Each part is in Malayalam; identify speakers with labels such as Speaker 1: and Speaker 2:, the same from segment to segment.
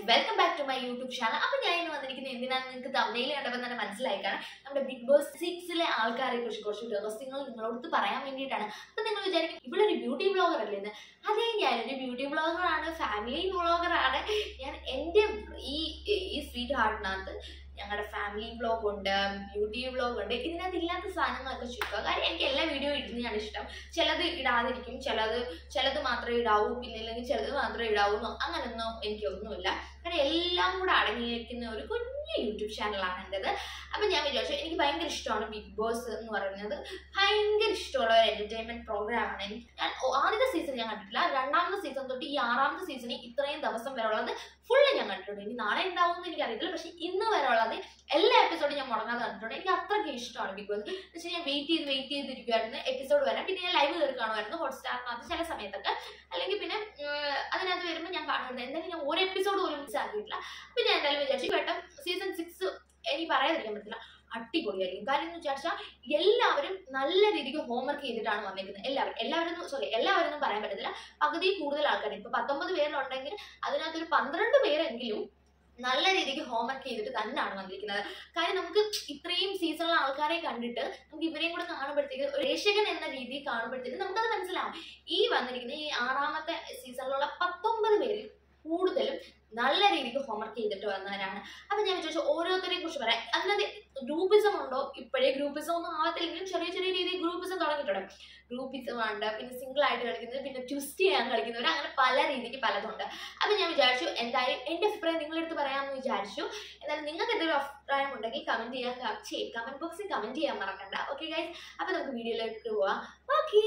Speaker 1: Welcome back to my YouTube channel അപ്പൊ ഞാൻ ഇന്ന് വന്നിരിക്കുന്നത് എന്തിനാന്ന് നിങ്ങൾക്ക് തമിഴിൽ കണ്ടപ്പോൾ തന്നെ മനസ്സിലായിക്കാണ് നമ്മുടെ ബിഗ് ബോസ് സിക്സിലെ ആൾക്കാരെ കുറിച്ച് കുറച്ച് രഹസ്യങ്ങൾ നിങ്ങളോട് പറയാൻ വേണ്ടിയിട്ടാണ് അപ്പൊ നിങ്ങൾ വിചാരിക്കും ഇവളൊരു ബ്യൂട്ടി ബ്ലോഗർ അല്ലേ എന്ന് അതെ ഞാനൊരു ബ്യൂട്ടി ബ്ലോഗറാണ് ഫാമിലി ബ്ലോഗറാണ് ഞാൻ എൻ്റെ ഈ ഈ സ്വീറ്റ് ഹാർട്ടിനകത്ത് ഞങ്ങളുടെ ഫാമിലി വ്ളോഗ് ഉണ്ട് ബ്യൂട്ടി വ്ളോഗ് ഉണ്ട് ഇതിനകത്ത് ഇല്ലാത്ത സാധനങ്ങളൊക്കെ ചുരുക്കുക കാര്യം എനിക്ക് എല്ലാ വീഡിയോ ഇടുന്നതാണ് ഇഷ്ടം ചിലത് ഇടാതിരിക്കും ചിലത് ചിലത് മാത്രമേ ഇടാവൂ പിന്നെ ഇല്ലെങ്കിൽ ചിലത് മാത്രമേ ഇടാവൂ എന്നോ അങ്ങനെയൊന്നും എനിക്കൊന്നുമില്ല കാരണം എല്ലാം കൂടെ അടങ്ങിയിരിക്കുന്ന ഒരു കുഞ്ഞു യൂട്യൂബ് ചാനലാണ് എൻ്റെത് അപ്പം ഞാൻ വിചാരിച്ചു എനിക്ക് ഭയങ്കര ഇഷ്ടമാണ് ബിഗ് ബോസ് എന്ന് പറയുന്നത് ഭയങ്കര ഇഷ്ടമുള്ള ഒരു എൻ്റർടൈൻമെൻറ്റ് പ്രോഗ്രാമാണ് എനിക്ക് ഞാൻ ആദ്യത്തെ സീസൺ ഞാൻ കണ്ടിട്ടില്ല രണ്ടാമത്തെ സീസൺ തൊട്ട് ഈ ആറാമത്തെ സീസണിൽ ഇത്രയും ദിവസം വരെ ഉള്ളത് ഫുള്ള് ഞാൻ കണ്ടിട്ടുണ്ട് ഇനി നാളെ ഉണ്ടാവും എന്ന് എനിക്കറിയത്തില്ല പക്ഷേ ഇന്ന് വരെ ഉള്ളത് എല്ലാ എപ്പിസോഡും ഞാൻ മുടങ്ങാതെ കണ്ടിട്ടുണ്ട് എനിക്ക് അത്രയ്ക്ക് ഇഷ്ടമാണ് ബിഗ് ബോസ് എന്ന് വെച്ചാൽ ഞാൻ വെയിറ്റ് ചെയ്ത് വെയിറ്റ് ചെയ്തിരിക്കുമായിരുന്നു എപ്പിസോഡ് വരാൻ പിന്നെ ഞാൻ ലൈവ് കയറി കാണുമായിരുന്നു ഹോട്ട്സ്റ്റാറിനകത്ത് ചില സമയത്തൊക്കെ അല്ലെങ്കിൽ പിന്നെ ഉം, അതിനകത്ത് വരുമ്പോൾ ഞാൻ കാണുന്നത് എന്തായാലും ഞാൻ ഒരു എപ്പിസോഡ് പോലും മിസ് ആക്കിയിട്ടില്ല പിന്നെ ഞാൻ എന്തായാലും വിചാരിച്ചു കേട്ടോ സീസൺ സിക്സ് എനിക്ക് പറയാതിരിക്കാൻ പറ്റില്ല അടിപൊളിയായിരിക്കും കാര്യം എന്ന് വിചാരിച്ചാൽ എല്ലാവരും നല്ല രീതിക്ക് ഹോംവർക്ക് ചെയ്തിട്ടാണ് വന്നിരിക്കുന്നത് എല്ലാവരും എല്ലാവരും സോറി എല്ലാവരും ഒന്നും പറയാൻ പറ്റത്തില്ല പകുതി കൂടുതൽ ആൾക്കാർ ഇപ്പൊ പത്തൊമ്പത് പേരുണ്ടെങ്കിൽ അതിനകത്തൊരു പന്ത്രണ്ട് പേരെങ്കിലും നല്ല രീതിക്ക് ഹോംവർക്ക് ചെയ്തിട്ട് തന്നെയാണ് വന്നിരിക്കുന്നത് കാര്യം നമുക്ക് ഇത്രയും സീസണിലെ ആൾക്കാരെ കണ്ടിട്ട് നമുക്ക് ഇവരെയും കൂടെ കാണുമ്പോഴത്തേക്ക് ഒരു രക്ഷകൻ എന്ന രീതിയിൽ കാണുമ്പോഴത്തേക്ക് നമുക്കത് മനസ്സിലാവും ഈ വന്നിരിക്കുന്ന ഈ ആറാമത്തെ സീസണിലുള്ള പത്തൊമ്പത് പേരിൽ കൂടുതലും നല്ല രീതിക്ക് ഹോംവർക്ക് ചെയ്തിട്ട് വന്നവരാണ് അപ്പൊ ഞാൻ വിചാരിച്ചു ഓരോരുത്തരെയും കുറിച്ച് പറയാം അതിനകത്ത് ഗ്രൂപ്പിസം ഉണ്ടോ ഇപ്പോഴേ ഗ്രൂപ്പിസം ഒന്നും ആവത്തില്ലെങ്കിലും ചെറിയ ചെറിയ രീതിയിൽ ഗ്രൂപ്പിസം തുടങ്ങിയിട്ടുണ്ട് ഗ്രൂപ്പിസം ഉണ്ട് പിന്നെ സിംഗിൾ ആയിട്ട് കളിക്കുന്നത് പിന്നെ ട്വിസ്റ്റ് ചെയ്യാൻ കളിക്കുന്നവർ അങ്ങനെ പല രീതിക്ക് പലതുണ്ട് അപ്പൊ ഞാൻ വിചാരിച്ചു എന്തായാലും എന്റെ അഭിപ്രായം നിങ്ങളെടുത്ത് പറയാമെന്ന് വിചാരിച്ചു എന്നാലും നിങ്ങൾക്ക് എന്തെങ്കിലും അഭിപ്രായം ഉണ്ടെങ്കിൽ കമന്റ് ചെയ്യാൻ ചെയ്യും കമന്റ് ബോക്സിൽ കമന്റ് ചെയ്യാൻ മറക്കണ്ട ഓക്കെ ഗൈസ് അപ്പൊ നമുക്ക് വീഡിയോയിലേക്ക് പോവാം ഓക്കേ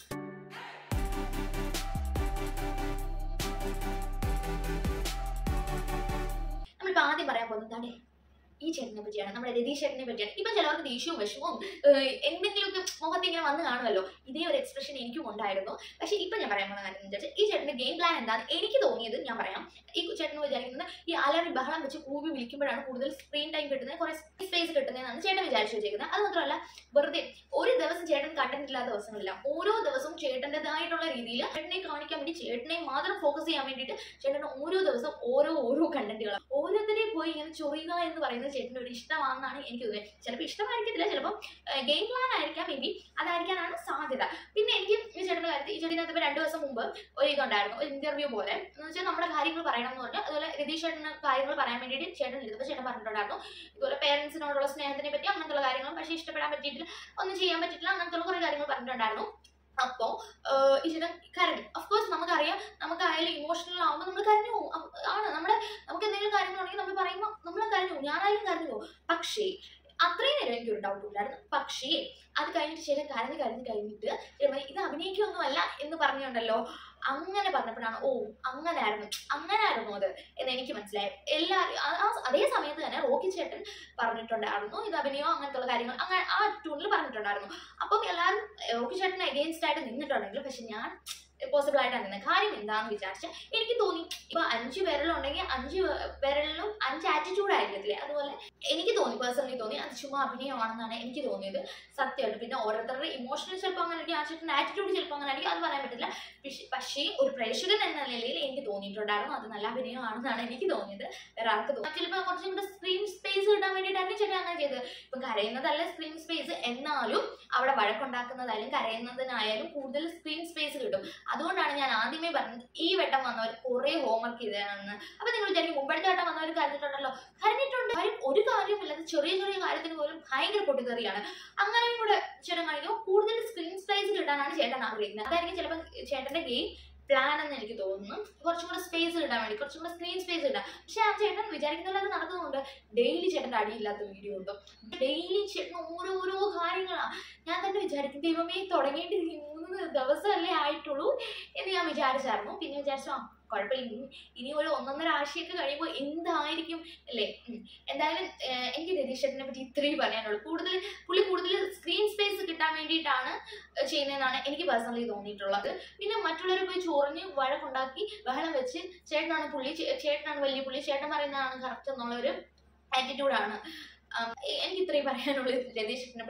Speaker 1: നമ്മളിപ്പോ ആദ്യം പറയാൻ പോകുന്നത് എന്താണ് ഈ ചേട്ടനെ പറ്റിയാണ് നമ്മുടെ രതീഷ് ചേട്ടനെ പറ്റിയാണ് ഇപ്പൊ ചിലവർക്ക് ദേഷ്യവും വിഷമവും ഏഹ് എന്തെങ്കിലുമൊക്കെ മുഖത്ത് ഇങ്ങനെ വന്ന് കാണുമല്ലോ ഇതേ ഒരു എക്സ്പ്രഷൻ എനിക്കും ഉണ്ടായിരുന്നു പക്ഷെ ഇപ്പൊ ഞാൻ പറയാൻ പോകുന്ന കാര്യം എന്ന് വെച്ചാൽ ഈ ചേട്ടന്റെ ഗെയിം പ്ലാൻ എന്താണെന്ന് എനിക്ക് തോന്നിയത് ഞാൻ പറയാം ഈ ചേട്ടൻ വിചാരിക്കുന്നത് ഈ അലറി ബഹളം വെച്ച് കൂവി വിളിക്കുമ്പോഴാണ് കൂടുതൽ സ്ക്രീൻ ടൈം കിട്ടുന്നത് കുറെ സ്പേസ് കിട്ടുന്നതെന്നാണ് ചേട്ടൻ വിചാരിച്ചു വെച്ചേക്കുന്നത് അത് മാത്രമല്ല വെറുതെ ഒരു ദിവസം ചേട്ടൻ കണ്ടന്റ് ഇല്ലാത്ത ദിവസങ്ങളില്ല ഓരോ ദിവസവും ചേട്ടൻ്റെതായിട്ടുള്ള രീതിയിൽ ചേട്ടനെ കാണിക്കാൻ വേണ്ടി ചേട്ടനെ മാത്രം ഫോക്കസ് ചെയ്യാൻ വേണ്ടിയിട്ട് ചേട്ടൻ ഓരോ ദിവസം ഓരോ ഓരോ കണ്ടന്റുകൾ ഓരോരുത്തരെയും പോയി ഇങ്ങനെ ചൊറിയുക എന്ന് പറയുന്നത് ചേട്ടൻ്റെ ഒരു ഇഷ്ടമാണെന്നാണ് എനിക്ക് തോന്നിയത് ചിലപ്പോൾ ഇഷ്ടമായിരിക്കത്തില്ല ചിലപ്പോൾ ഗെയിം പ്ലാൻ ആയിരിക്കാം മേ ബി അതായിരിക്കാനാണ് സാധ്യത പിന്നെ എനിക്ക് ഈ ചേട്ടൻ്റെ കാര്യത്തിൽ ഈ ചേട്ടനകത്ത് ഇപ്പോൾ രണ്ട് ദിവസം മുമ്പ് ഒരു ഇതുണ്ടായിരുന്നു ഒരു ഇന്റർവ്യൂ പോലെ എന്ന് വെച്ചാൽ നമ്മുടെ കാര്യങ്ങൾ പറയണം എന്ന് പറഞ്ഞാൽ അതുപോലെ രതീഷ് ചേട്ടന് കാര്യങ്ങൾ പറയാൻ വേണ്ടിയിട്ട് ചേട്ടൻ ഇരുന്നപ്പോൾ ചേട്ടൻ പറഞ്ഞിട്ടുണ്ടായിരുന്നു ഇതുപോലെ പേരൻസിനോടുള്ള സ്നേഹത്തിനെ പറ്റി അങ്ങനത്തുള്ള കാര്യങ്ങളും പക്ഷേ ഇഷ്ടപ്പെടാൻ പറ്റിയിട്ടില്ല ഒന്നും ചെയ്യാൻ പറ്റിയിട്ടില്ല അങ്ങനത്തുള്ള കുറേ കാര്യങ്ങൾ പറഞ്ഞിട്ടുണ്ടായിരുന്നു അപ്പോൾ ഈ ചേട്ടൻ കരഞ്ഞു അഫ്കോഴ്സ് നമുക്കറിയാം നമുക്കായാലും ഇമോഷണൽ ആവുമ്പോൾ നമ്മൾ കരഞ്ഞു പോകും അപ്പ- ആണ് നമ്മുടെ നമുക്ക് എന്തെങ്കിലും കാര്യങ്ങളുണ്ടെങ്കിൽ നമ്മൾ പറയുമ്പോൾ നമ്മൾ കരഞ്ഞു പോകും ഞാനായാലും കരഞ്ഞു പോകും പക്ഷേ അത്രയും നേരം എനിക്കൊരു ഡൗട്ട് ഉണ്ടായിരുന്നു പക്ഷേ അത് കഴിഞ്ഞിട്ട് ചേട്ടൻ കരഞ്ഞ് കരഞ്ഞ് കഴിഞ്ഞിട്ട് ചേട്ടൻ പറഞ്ഞു, ഇത് അഭിനയിക്കൊന്നുമല്ല എന്ന് പറഞ്ഞുണ്ടല്ലോ അങ്ങനെ പറഞ്ഞപ്പോഴാണ് ഓ അങ്ങനായിരുന്നു അങ്ങനായിരുന്നു അത് എന്ന് എനിക്ക് മനസ്സിലായി എല്ലാ ആ- ആ- അതേ സമയത്ത് തന്നെ റോക്കി ചേട്ടൻ പറഞ്ഞിട്ടുണ്ടായിരുന്നു ഇത് അഭിനയോ അങ്ങനത്തെ കാര്യങ്ങൾ അങ്ങനെ ആ ട്യൂണിൽ പറഞ്ഞിട്ടുണ്ടായിരുന്നു അപ്പം എല്ലാവരും റോക്കി ചേട്ടന് അഗെയിൻസ്റ്റ് ആയിട്ട് നിന്നിട്ടുണ്ടെങ്കിൽ പക്ഷെ ഞാൻ പോസിബിൾ ആയിട്ടാണ് നിന്നത് കാര്യം എന്താണെന്ന് വിചാരിച്ചാൽ എനിക്ക് തോന്നി ഇപ്പൊ അഞ്ച് വിരലുണ്ടെങ്കിൽ അഞ്ച് വിരലിലും അഞ്ച് ആറ്റിറ്റ്യൂഡ് ആയിരിക്കത്തില്ലേ അതുപോലെ എനിക്ക് തോന്നി പേഴ്സണലി തോന്നി അത് ചുമ്മാ അഭിനയമാണെന്നാണ് എനിക്ക് തോന്നിയത് സത്യമായിട്ട് പിന്നെ ഓരോരുത്തരുടെ ഇമോഷണൽ ചിലപ്പോൾ അങ്ങനെ ആയിരിക്കും ആ ചേട്ടൻ്റെ ആറ്റിറ്റ്യൂഡ് ചിലപ്പോൾ അങ്ങനെ ആയിരിക്കും അത് പറയാൻ പറ്റില്ല പക്ഷെ- പക്ഷേ ഒരു പ്രേക്ഷകൻ എന്ന നിലയിൽ എനിക്ക് തോന്നിയിട്ടുണ്ടായിരുന്നു അത് നല്ല അഭിനയമാണെന്നാണ് എനിക്ക് തോന്നിയത് വേറെ ആൾക്ക് തോന്നി ചിലപ്പോൾ കുറച്ചും കൂടെ സ്ക്രീൻ സ്പേസ് കിട്ടാൻ വേണ്ടിയിട്ടാണ് ചേട്ടൻ അങ്ങനെ ചെയ്തത് ഇപ്പം കരയുന്നതല്ല സ്ക്രീൻ സ്പേസ് എന്നാലും അവിടെ വഴക്കുണ്ടാക്കുന്നതായാലും കരയുന്നതിനായാലും കൂടുതൽ സ്ക്രീൻ സ്പേസ് കിട്ടും അതുകൊണ്ടാണ് ഞാൻ ആദ്യമേ പറഞ്ഞത് ഈ വട്ടം വന്നവർ കുറേ ഹോംവർക്ക് ചെയ്തതാണെന്ന് അപ്പൊ നിങ്ങൾ വിചാരിക്കും മുമ്പത്തെ വട്ടം വന്നവർ കരഞ്ഞിട്ടുണ്ടല്ലോ കരഞ്ഞിട്ടുണ്ട് കാര്യം ഒരു കാര്യമില്ലാതെ ചെറിയ ചെറിയ കാര്യത്തിന് പോലും ഭയങ്കര പൊട്ടിത്തെറിയാണ് അങ്ങനെയും കൂടെ ചേട്ടൻ കാണിക്കുമ്പോൾ കൂടുതൽ സ്ക്രീൻ സ്പേസ് കിട്ടാനാണ് ചേട്ടൻ ആഗ്രഹിക്കുന്നത് അതായിരിക്കും ചിലപ്പോൾ ചേട്ടന്റെ ഗെയിം പ്ലാൻ എന്ന് എനിക്ക് തോന്നുന്നു കുറച്ചും കൂടെ സ്പേസ് കിട്ടാൻ വേണ്ടി കുറച്ചും കൂടെ സ്ക്രീൻ സ്പേസ് കിട്ടാൻ പക്ഷെ ആ ചേട്ടൻ വിചാരിക്കുന്ന പോലെ അത് നടക്കുന്നുണ്ട് ഡെയിലി ചേട്ടൻ്റെ അടിയില്ലാത്ത വീഡിയോ ഉണ്ടോ ഡെയിലി ചേട്ടൻ ഓരോരോ കാര്യങ്ങളാണ് ഞാൻ തന്നെ വിചാരിക്കും ദൈവമേ തുടങ്ങിയിട്ട് ഈ മൂന്ന് ദിവസമല്ലേ ആയിട്ടുള്ളൂ എന്ന് ഞാൻ വിചാരിച്ചായിരുന്നു പിന്നെ വിചാരിച്ചു ആ കുഴപ്പമില്ല ഇനി ഇനി ഒരു ഒന്നൊന്നര ആഴ്ചയൊക്കെ കഴിയുമ്പോൾ എന്തായിരിക്കും അല്ലേ ഉം. എന്തായാലും ഏഹ്, എനിക്ക് രതീഷ് ചേട്ടനെ പറ്റി ഇത്രയും പറയാനുള്ളൂ കൂടുതൽ പുള്ളി കൂടുതൽ സ്ക്രീൻ സ്പേസ് കിട്ടാൻ വേണ്ടിയിട്ടാണ് ചെയ്യുന്നതെന്നാണ് എനിക്ക് പേഴ്സണലി തോന്നിയിട്ടുള്ളത് പിന്നെ മറ്റുള്ളവരെ പോയി ചൊറിഞ്ഞ് വഴക്കുണ്ടാക്കി ബഹളം വെച്ച് ചേട്ടനാണ് പുള്ളി ചേ- ചേട്ടനാണ് വലിയ പുള്ളി ചേട്ടൻ പറയുന്നതാണ് കറക്റ്റ് എന്നുള്ളൊരു ആറ്റിറ്റ്യൂഡാണ് എനിക്ക് ഇത്രയും പറയാനുള്ളത് രതീഷ് ചേട്ടനെ പറ്റി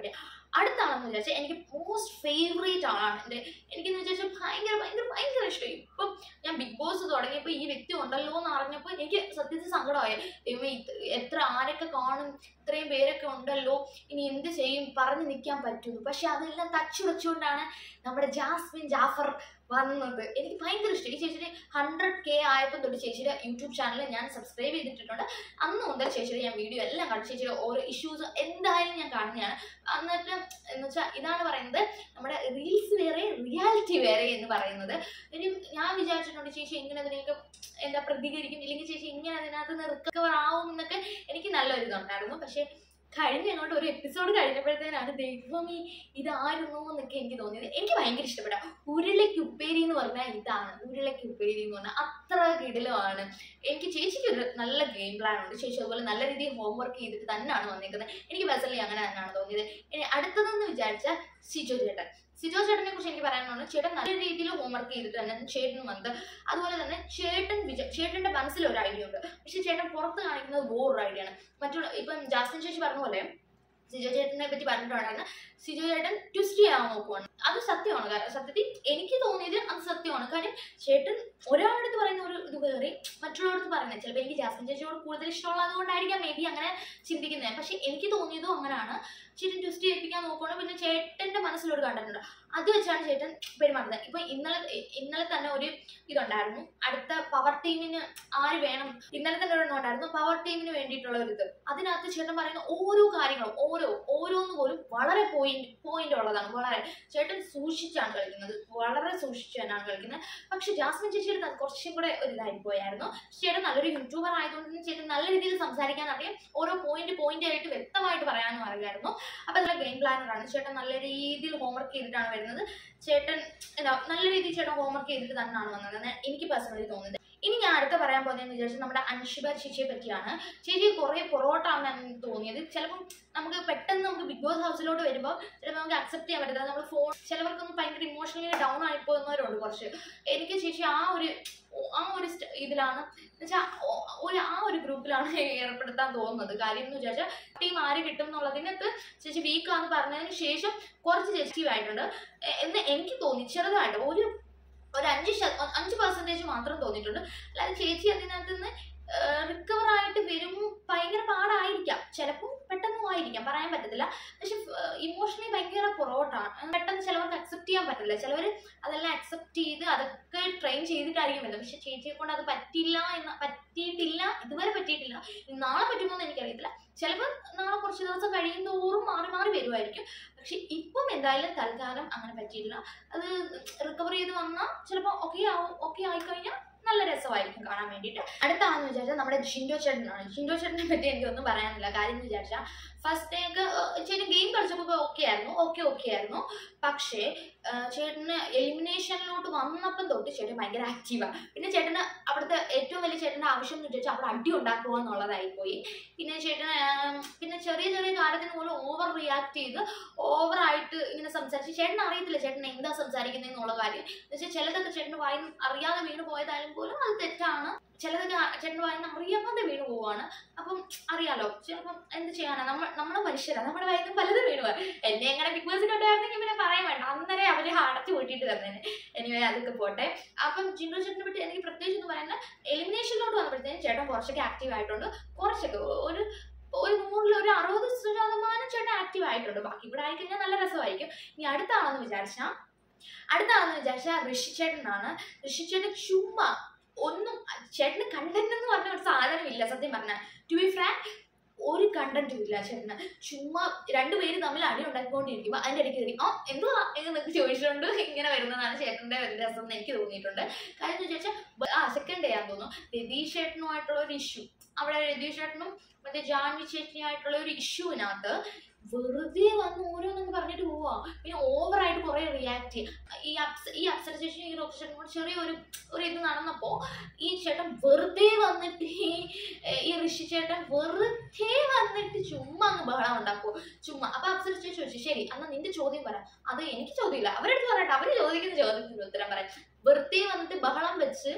Speaker 1: അടുത്ത ആളെന്ന് വിചാരിച്ചാൽ എനിക്ക് മോസ്റ്റ് ഫേവറേറ്റ് ആളാണ് എൻ്റെ എനിക്കെന്ന് വിചാരിച്ചാൽ ഭയങ്കര ഭയങ്കര ഭയങ്കര ഇഷ്ടം ഇപ്പം ഞാൻ ബിഗ് ബോസ് തുടങ്ങിയപ്പോൾ ഈ വ്യക്തി ഉണ്ടല്ലോ എന്ന് അറിഞ്ഞപ്പോൾ എനിക്ക് സത്യത്തിൽ സങ്കടമായി ദൈവമേ ഇത് എത്ര ആരൊക്കെ കാണും ഇത്രയും പേരൊക്കെ ഉണ്ടല്ലോ ഇനി എന്ത് ചെയ്യും പറഞ്ഞു നിൽക്കാൻ പറ്റുന്നു പക്ഷെ അതെല്ലാം തച്ചുടച്ചുകൊണ്ടാണ് നമ്മുടെ ജാസ്മിൻ ജാഫർ വന്നത് എനിക്ക് ഭയങ്കര ഇഷ്ടം ഈ ചേച്ചിയുടെ ഹൺഡ്രഡ് കെ ആയപ്പോൾ തൊട്ട് ചേച്ചിയുടെ യൂട്യൂബ് ചാനൽ ഞാൻ സബ്സ്ക്രൈബ് ചെയ്തിട്ടുണ്ട് അന്ന് മുതൽ ചേച്ചിയുടെ ഞാൻ വീഡിയോ എല്ലാം കണ്ടു ചേച്ചിയുടെ ഓരോ ഇഷ്യൂസ് എന്തായാലും ഞാൻ കാണുന്നതാണ് എന്നിട്ട് എന്ന് വെച്ചാൽ ഇതാണ് പറയുന്നത് നമ്മുടെ റീൽസ് വേറെ റിയാലിറ്റി വേറെ എന്ന് പറയുന്നത് ഇനി ഞാൻ വിചാരിച്ചിട്ടുണ്ട് ചേച്ചി എങ്ങനെ അതിനെയൊക്കെ എന്താ പ്രതികരിക്കും ഇല്ലെങ്കിൽ ചേച്ചി എങ്ങനെ അതിനകത്ത് നിന്ന് റിക്കവർ ആവും എന്നൊക്കെ എനിക്ക് നല്ലൊരു ഇതുണ്ടായിരുന്നു പക്ഷേ കഴിഞ്ഞ അങ്ങോട്ട് ഒരു എപ്പിസോഡ് കഴിഞ്ഞപ്പോഴത്തേനാണ് ദൈവമേ ഇതായിരുന്നു എന്നൊക്കെ എനിക്ക് തോന്നിയത് എനിക്ക് ഭയങ്കര ഇഷ്ടപ്പെട്ട ഉരുളയ്ക്ക് ഉപ്പേരി എന്ന് പറഞ്ഞാൽ ഇതാണ് ഉരുളയ്ക്ക് ഉപ്പേരി എന്ന് പറഞ്ഞാൽ അത്ര കിടിലമാണ് എനിക്ക് ചേച്ചിക്ക് ഒരു നല്ല ഗെയിം പ്ലാൻ ഉണ്ട് ചേച്ചി അതുപോലെ നല്ല രീതിയിൽ ഹോംവർക്ക് ചെയ്തിട്ട് തന്നെയാണ് വന്നിരിക്കുന്നത് എനിക്ക് പേഴ്സണലി അങ്ങനെ തന്നെയാണ് തോന്നിയത് ഇനി അടുത്തതെന്ന് വിചാരിച്ചാൽ സിജോ ചേട്ടൻ സിജോ ചേട്ടനെ കുറിച്ച് എനിക്ക് പറയാനുള്ളത് ചേട്ടൻ നല്ല രീതിയിൽ ഹോംവർക്ക് ചെയ്തിട്ട് തന്നെ ചേട്ടൻ വന്നത് അതുപോലെ തന്നെ ചേട്ടൻ വിചാ ചേട്ടന്റെ മനസ്സിൽ ഒരു ഐഡിയ ഉണ്ട് പക്ഷെ ചേട്ടൻ പുറത്ത് കാണിക്കുന്നത് വേറൊരു ഐഡിയ ആണ് മറ്റുള്ള ഇപ്പം ജാസ്മിൻ ചേച്ചി പറഞ്ഞ പോലെ സിജോ ചേട്ടനെ പറ്റി പറഞ്ഞിട്ടുണ്ടായിരുന്നു സിജോ ചേട്ടൻ ട്വിസ്റ്റ് ചെയ്യാൻ നോക്കുവാണ് അത് സത്യമാണ് കാരണം സത്യത്തിൽ എനിക്ക് തോന്നിയത് അത് സത്യമാണ് കാര്യം ചേട്ടൻ ഒരാളുടെ അടുത്ത് പറയുന്ന ഒരു ഇത് കയറി മറ്റുള്ളവർക്ക് പറയുന്നത് ചിലപ്പോൾ എനിക്ക് ജാസ്മിൻ ചേച്ചിയോട് കൂടുതൽ ഇഷ്ടമുള്ളത് കൊണ്ടായിരിക്കാം മേ ബി അങ്ങനെ ചിന്തിക്കുന്നത് പക്ഷെ എനിക്ക് തോന്നിയതും അങ്ങനെയാണ് ചേട്ടൻ ട്വിസ്റ്റ് ചെയ്യിപ്പിക്കാൻ നോക്കുകയാണ് പിന്നെ ചേട്ടന്റെ മനസ്സിലൊരു കണ്ടിട്ടുണ്ട് അത് വെച്ചാണ് ചേട്ടൻ പെരുമാറുന്നത് ഇപ്പൊ ഇന്നലെ ഇന്നലെ തന്നെ ഒരു ഇതുണ്ടായിരുന്നു അടുത്ത പവർ ടീമിന് ആര് വേണം ഇന്നലെ തന്നെ ഒരെണ്ണം ഉണ്ടായിരുന്നു പവർ ടീമിന് വേണ്ടിയിട്ടുള്ള ഒരു ഇത് അതിനകത്ത് ചേട്ടൻ പറയുന്ന ഓരോ കാര്യങ്ങളും ഓരോ ഓരോന്ന് പോലും വളരെ പോയിന്റ് പോയിന്റ് ഉള്ളതാണ് വളരെ ചേട്ടൻ സൂക്ഷിച്ചാണ് കളിക്കുന്നത് വളരെ സൂക്ഷിച്ച് തന്നെയാണ് കളിക്കുന്നത് പക്ഷെ ജാസ്മിൻ ചേച്ചിയുടെ അത് കുറച്ചും കൂടെ ഒരു ഇതായി പോയായിരുന്നു ചേട്ടൻ നല്ലൊരു യൂട്യൂബർ ആയതുകൊണ്ട് തന്നെ ചേട്ടൻ നല്ല രീതിയിൽ സംസാരിക്കാൻ അറിയാം ഓരോ പോയിന്റ് പോയിന്റ് ആയിട്ട് വ്യക്തമായിട്ട് പറയാനും അറിയായിരുന്നു അപ്പൊ നല്ല ഗെയിം പ്ലാനറാണ് ചേട്ടൻ നല്ല രീതിയിൽ ഹോംവർക്ക് ചെയ്തിട്ടാണ് വരുന്നത് ചേട്ടൻ എന്താ നല്ല രീതിയിൽ ചേട്ടൻ ഹോംവർക്ക് ചെയ്തിട്ട് തന്നെയാണ് വന്നത് എന്ന് എനിക്ക് പേഴ്സണലി തോന്നുന്നത് ഇനി ഞാൻ അടുത്ത പറയാൻ പോകുന്നതെന്ന് വിചാരിച്ചാൽ നമ്മുടെ അൻഷിബ ചേച്ചിയെ പറ്റിയാണ് ചേച്ചി കുറേ പുറകോട്ടാണെന്ന് തോന്നിയത് ചിലപ്പം നമുക്ക് പെട്ടെന്ന് നമുക്ക് ബിഗ് ബോസ് ഹൗസിലോട്ട് വരുമ്പോൾ ചിലപ്പോൾ നമുക്ക് അക്സെപ്റ്റ് ചെയ്യാൻ പറ്റില്ല നമ്മൾ ഫോൺ ചിലവർക്കൊന്നും ഭയങ്കര ഇമോഷണലി ഡൗൺ ആയി പോകുന്നവരുണ്ട് കുറച്ച് എനിക്ക് ചേച്ചി ആ ഒരു ആ ഒരു സ്റ്റ- ഇതിലാണ് എന്നുവെച്ചാൽ ഒരു ആ ഒരു ഗ്രൂപ്പിലാണ് ഏർപ്പെടുത്താൻ തോന്നുന്നത് കാര്യം എന്ന് വിചാരിച്ചാൽ ടീം ആര് കിട്ടും എന്നുള്ളതിനകത്ത് ചേച്ചി വീക്കാന്ന് പറഞ്ഞതിന് ശേഷം കുറച്ച് ചേച്ചി ആയിട്ടുണ്ട് എ- എന്ന് എനിക്ക് തോന്നി ചെറുതായിട്ട് ഒരു ഒരു അഞ്ച് ശത അഞ്ച് പെർസെൻറ്റേജ് മാത്രം തോന്നിയിട്ടുണ്ട് അല്ലാതെ ചേച്ചി അതിനകത്ത് നിന്ന് റിക്കവർ ആയിട്ട് വരും ഭയങ്കര പാടായിരിക്കാം ചിലപ്പോൾ പെട്ടെന്നും ആയിരിക്കാം പറയാൻ പറ്റത്തില്ല പക്ഷെ ഇമോഷണലി ഭയങ്കര പുറകോട്ടാണ് പെട്ടെന്ന് ചിലവർക്ക് അക്സെപ്റ്റ് ചെയ്യാൻ പറ്റില്ല ചിലവർ അതെല്ലാം അക്സെപ്റ്റ് ചെയ്ത് അതൊക്കെ ട്രെയിൻ ചെയ്തിട്ടായിരിക്കും വരുന്നത് പക്ഷെ ചേച്ചിയെ കൊണ്ട് അത് പറ്റില്ല എന്ന് പറ്റിയിട്ടില്ല ഇതുവരെ പറ്റിയിട്ടില്ല ഇനി നാളെ പറ്റുമോ എന്ന് എനിക്കറിയത്തില്ല ചിലപ്പോൾ നാളെ കുറച്ച് ദിവസം കഴിയും തോറും മാറി മാറി വരുമായിരിക്കും പക്ഷെ ഇപ്പം എന്തായാലും തൽക്കാലം അങ്ങനെ പറ്റിയില്ല അത് റിക്കവർ ചെയ്ത് വന്നാൽ ചിലപ്പോൾ ഓക്കെ ആവും ഓക്കെ ആയിക്കഴിഞ്ഞാൽ നല്ല രസമായിരിക്കും കാണാൻ വേണ്ടിയിട്ട് അടുത്ത ആണെന്ന് വിചാരിച്ചാൽ നമ്മുടെ ജിൻഡോ ചേട്ടനാണ് ജിൻഡോ ചേട്ടനെ പറ്റി എനിക്കൊന്നും പറയാനില്ല കാര്യം എന്ന് വിചാരിച്ചാൽ ഫസ്റ്റ് ടേക്ക് ചേട്ടൻ ഗെയിം കളിച്ചപ്പോൾ ഓക്കെ ആയിരുന്നു ഓക്കെ ഓക്കെ ആയിരുന്നു പക്ഷേ ആ, ചേട്ടന് എലിമിനേഷനിലോട്ട് വന്നപ്പം തൊട്ട് ചേട്ടൻ ഭയങ്കര ആക്റ്റീവാണ് പിന്നെ ചേട്ടന് അവിടുത്തെ ഏറ്റവും വലിയ ചേട്ടൻ്റെ ആവശ്യം എന്ന് വെച്ചാൽ അവിടെ അടി ഉണ്ടാക്കുക എന്നുള്ളതായി പോയി പിന്നെ ചേട്ടൻ ആ, പിന്നെ ചെറിയ ചെറിയ കാര്യത്തിന് പോലും ഓവർ റിയാക്ട് ചെയ്ത് ഓവറായിട്ട് ഇങ്ങനെ സംസാരിച്ച് ചേട്ടൻ അറിയത്തില്ല ചേട്ടൻ എന്താ സംസാരിക്കുന്നത് എന്നുള്ള കാര്യം എന്നുവെച്ചാൽ ചിലതൊക്കെ ചേട്ടന് വായി അറിയാതെ വീണ് പോയതായാലും പോലും അത് തെറ്റാണ് ചിലതൊക്കെ ആ- ചേട്ടൻ്റെ വായി നിന്ന് അറിയാതെ വീണ് പോവാണ് അപ്പം അറിയാലോ ചിലപ്പം എന്ത് ചെയ്യാനാ നമ്മൾ നമ്മുടെ മനുഷ്യരാണ് നമ്മുടെ വായിൽ നിന്ന് പലതും വീണ് പോവാ എന്നെ എങ്ങനെ ബിഗ് ബോസിൽ ഉണ്ടായിരുന്നെങ്കിൽ പിന്നെ പറയാൻ വേണ്ട അന്നേരം അവരെ അടച്ചു കൂട്ടിയിട്ട് തന്നേനെ എനിവേ അതൊക്കെ പോട്ടെ അപ്പം ജിൻഡോ ചേട്ടനെ പറ്റി എനിക്ക് പ്രത്യേകിച്ച് ഒന്ന് പറയാൻ എലിമിനേഷനിലോട്ട് വന്നപ്പോഴത്തേനും ചേട്ടൻ കുറച്ചൊക്കെ ആക്റ്റീവ് ആയിട്ടുണ്ട് കുറച്ചൊക്കെ ഒരു ഒരു നൂറിൽ ഒരു അറുപത് ശതമാനം ചേട്ടൻ ആക്റ്റീവ് ആയിട്ടുണ്ട് ബാക്കി ഇവിടെ ആയിക്കഴിഞ്ഞാൽ നല്ല രസമായിരിക്കും ഇനി അടുത്ത ആളെന്ന് വിചാരിച്ചാൽ അടുത്ത ആളെന്ന് വിചാരിച്ചാൽ ഋഷി ചേട്ടനാണ് ഋഷി ചേട്ടൻ ചുമ്മാ ഒന്നും ചേട്ടന് കണ്ടന്റ് എന്ന് പറഞ്ഞ ഒരു സാധനം ഇല്ല സത്യം പറഞ്ഞാൽ ടു ബി ഫ്രാങ്ക് ഒരു കണ്ടന്റും ഇല്ല ചേട്ടന് ചുമ്മാ രണ്ടുപേര് തമ്മിൽ അടി ഉണ്ടാക്കിക്കൊണ്ടിരിക്കുമ്പോൾ അതിൻ്റെ ഇടയ്ക്ക് കയറി ആ എന്തുവാ എന്നൊക്കെ ചോദിച്ചുകൊണ്ട് ഇങ്ങനെ വരുന്നതാണ് ചേട്ടൻ്റെ ഒരു രസം എന്ന് എനിക്ക് തോന്നിയിട്ടുണ്ട് കാര്യം എന്ന് വെച്ചാൽ ആ സെക്കൻഡ് ഡേ ആണെന്ന് തോന്നുന്നു രതീഷ് ചേട്ടനുമായിട്ടുള്ള ഒരു ഇഷ്യൂ അവിടെ രതീഷ് ചേട്ടനും മറ്റേ ജാൻവി ചേട്ടനുമായിട്ടുള്ള ഒരു ഇഷ്യൂവിനകത്ത് വെറുതെ വന്ന് ഓരോന്നൊക്കെ പറഞ്ഞിട്ട് പോവാ പിന്നെ ഓവറായിട്ട് കുറേ റിയാക്ട് ചെയ്യും ഈ അപ്സ ഈ അപ്സര ചേച്ചി ഈ റോക്ക് ചേട്ടനും കൂടെ ചെറിയൊരു ഒരു ഇത് നടന്നപ്പോൾ ഈ ചേട്ടൻ വെറുതെ വന്നിട്ട് ഈ ഈ ഋഷി ചേട്ടൻ വെറുതെ വന്നിട്ട് ചുമ്മാ അങ്ങ് ബഹളം ഉണ്ടാക്കുമോ ചുമ്മാ അപ്പൊ അപ്സര ചേച്ചി ചോദിച്ചു ശരി എന്നാ നിന്റെ ചോദ്യം പറ അത് എനിക്ക് ചോദ്യമില്ല അവരെടുത്ത് പറയട്ടെ അവര് ചോദിക്കുന്ന ചോദ്യത്തിന് ഉത്തരം പറയാം വെറുതെ വന്നിട്ട് ബഹളം വെച്ച്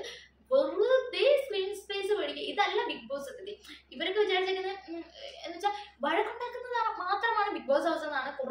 Speaker 1: വെറുതെ സ്ക്രീൻ സ്പേസ് മേടിക്കുക ഇതല്ല ബിഗ് ബോസ് സത്യത്തിൽ ഇവരൊക്കെ വിചാരിച്ചിരിക്കുന്നത് എന്ന് വെച്ചാൽ വഴക്കുണ്ടാക്കുന്നത് മാത്രമാണ് ബിഗ് ബോസ് ഹൗസ് എന്നാണ് കുറേ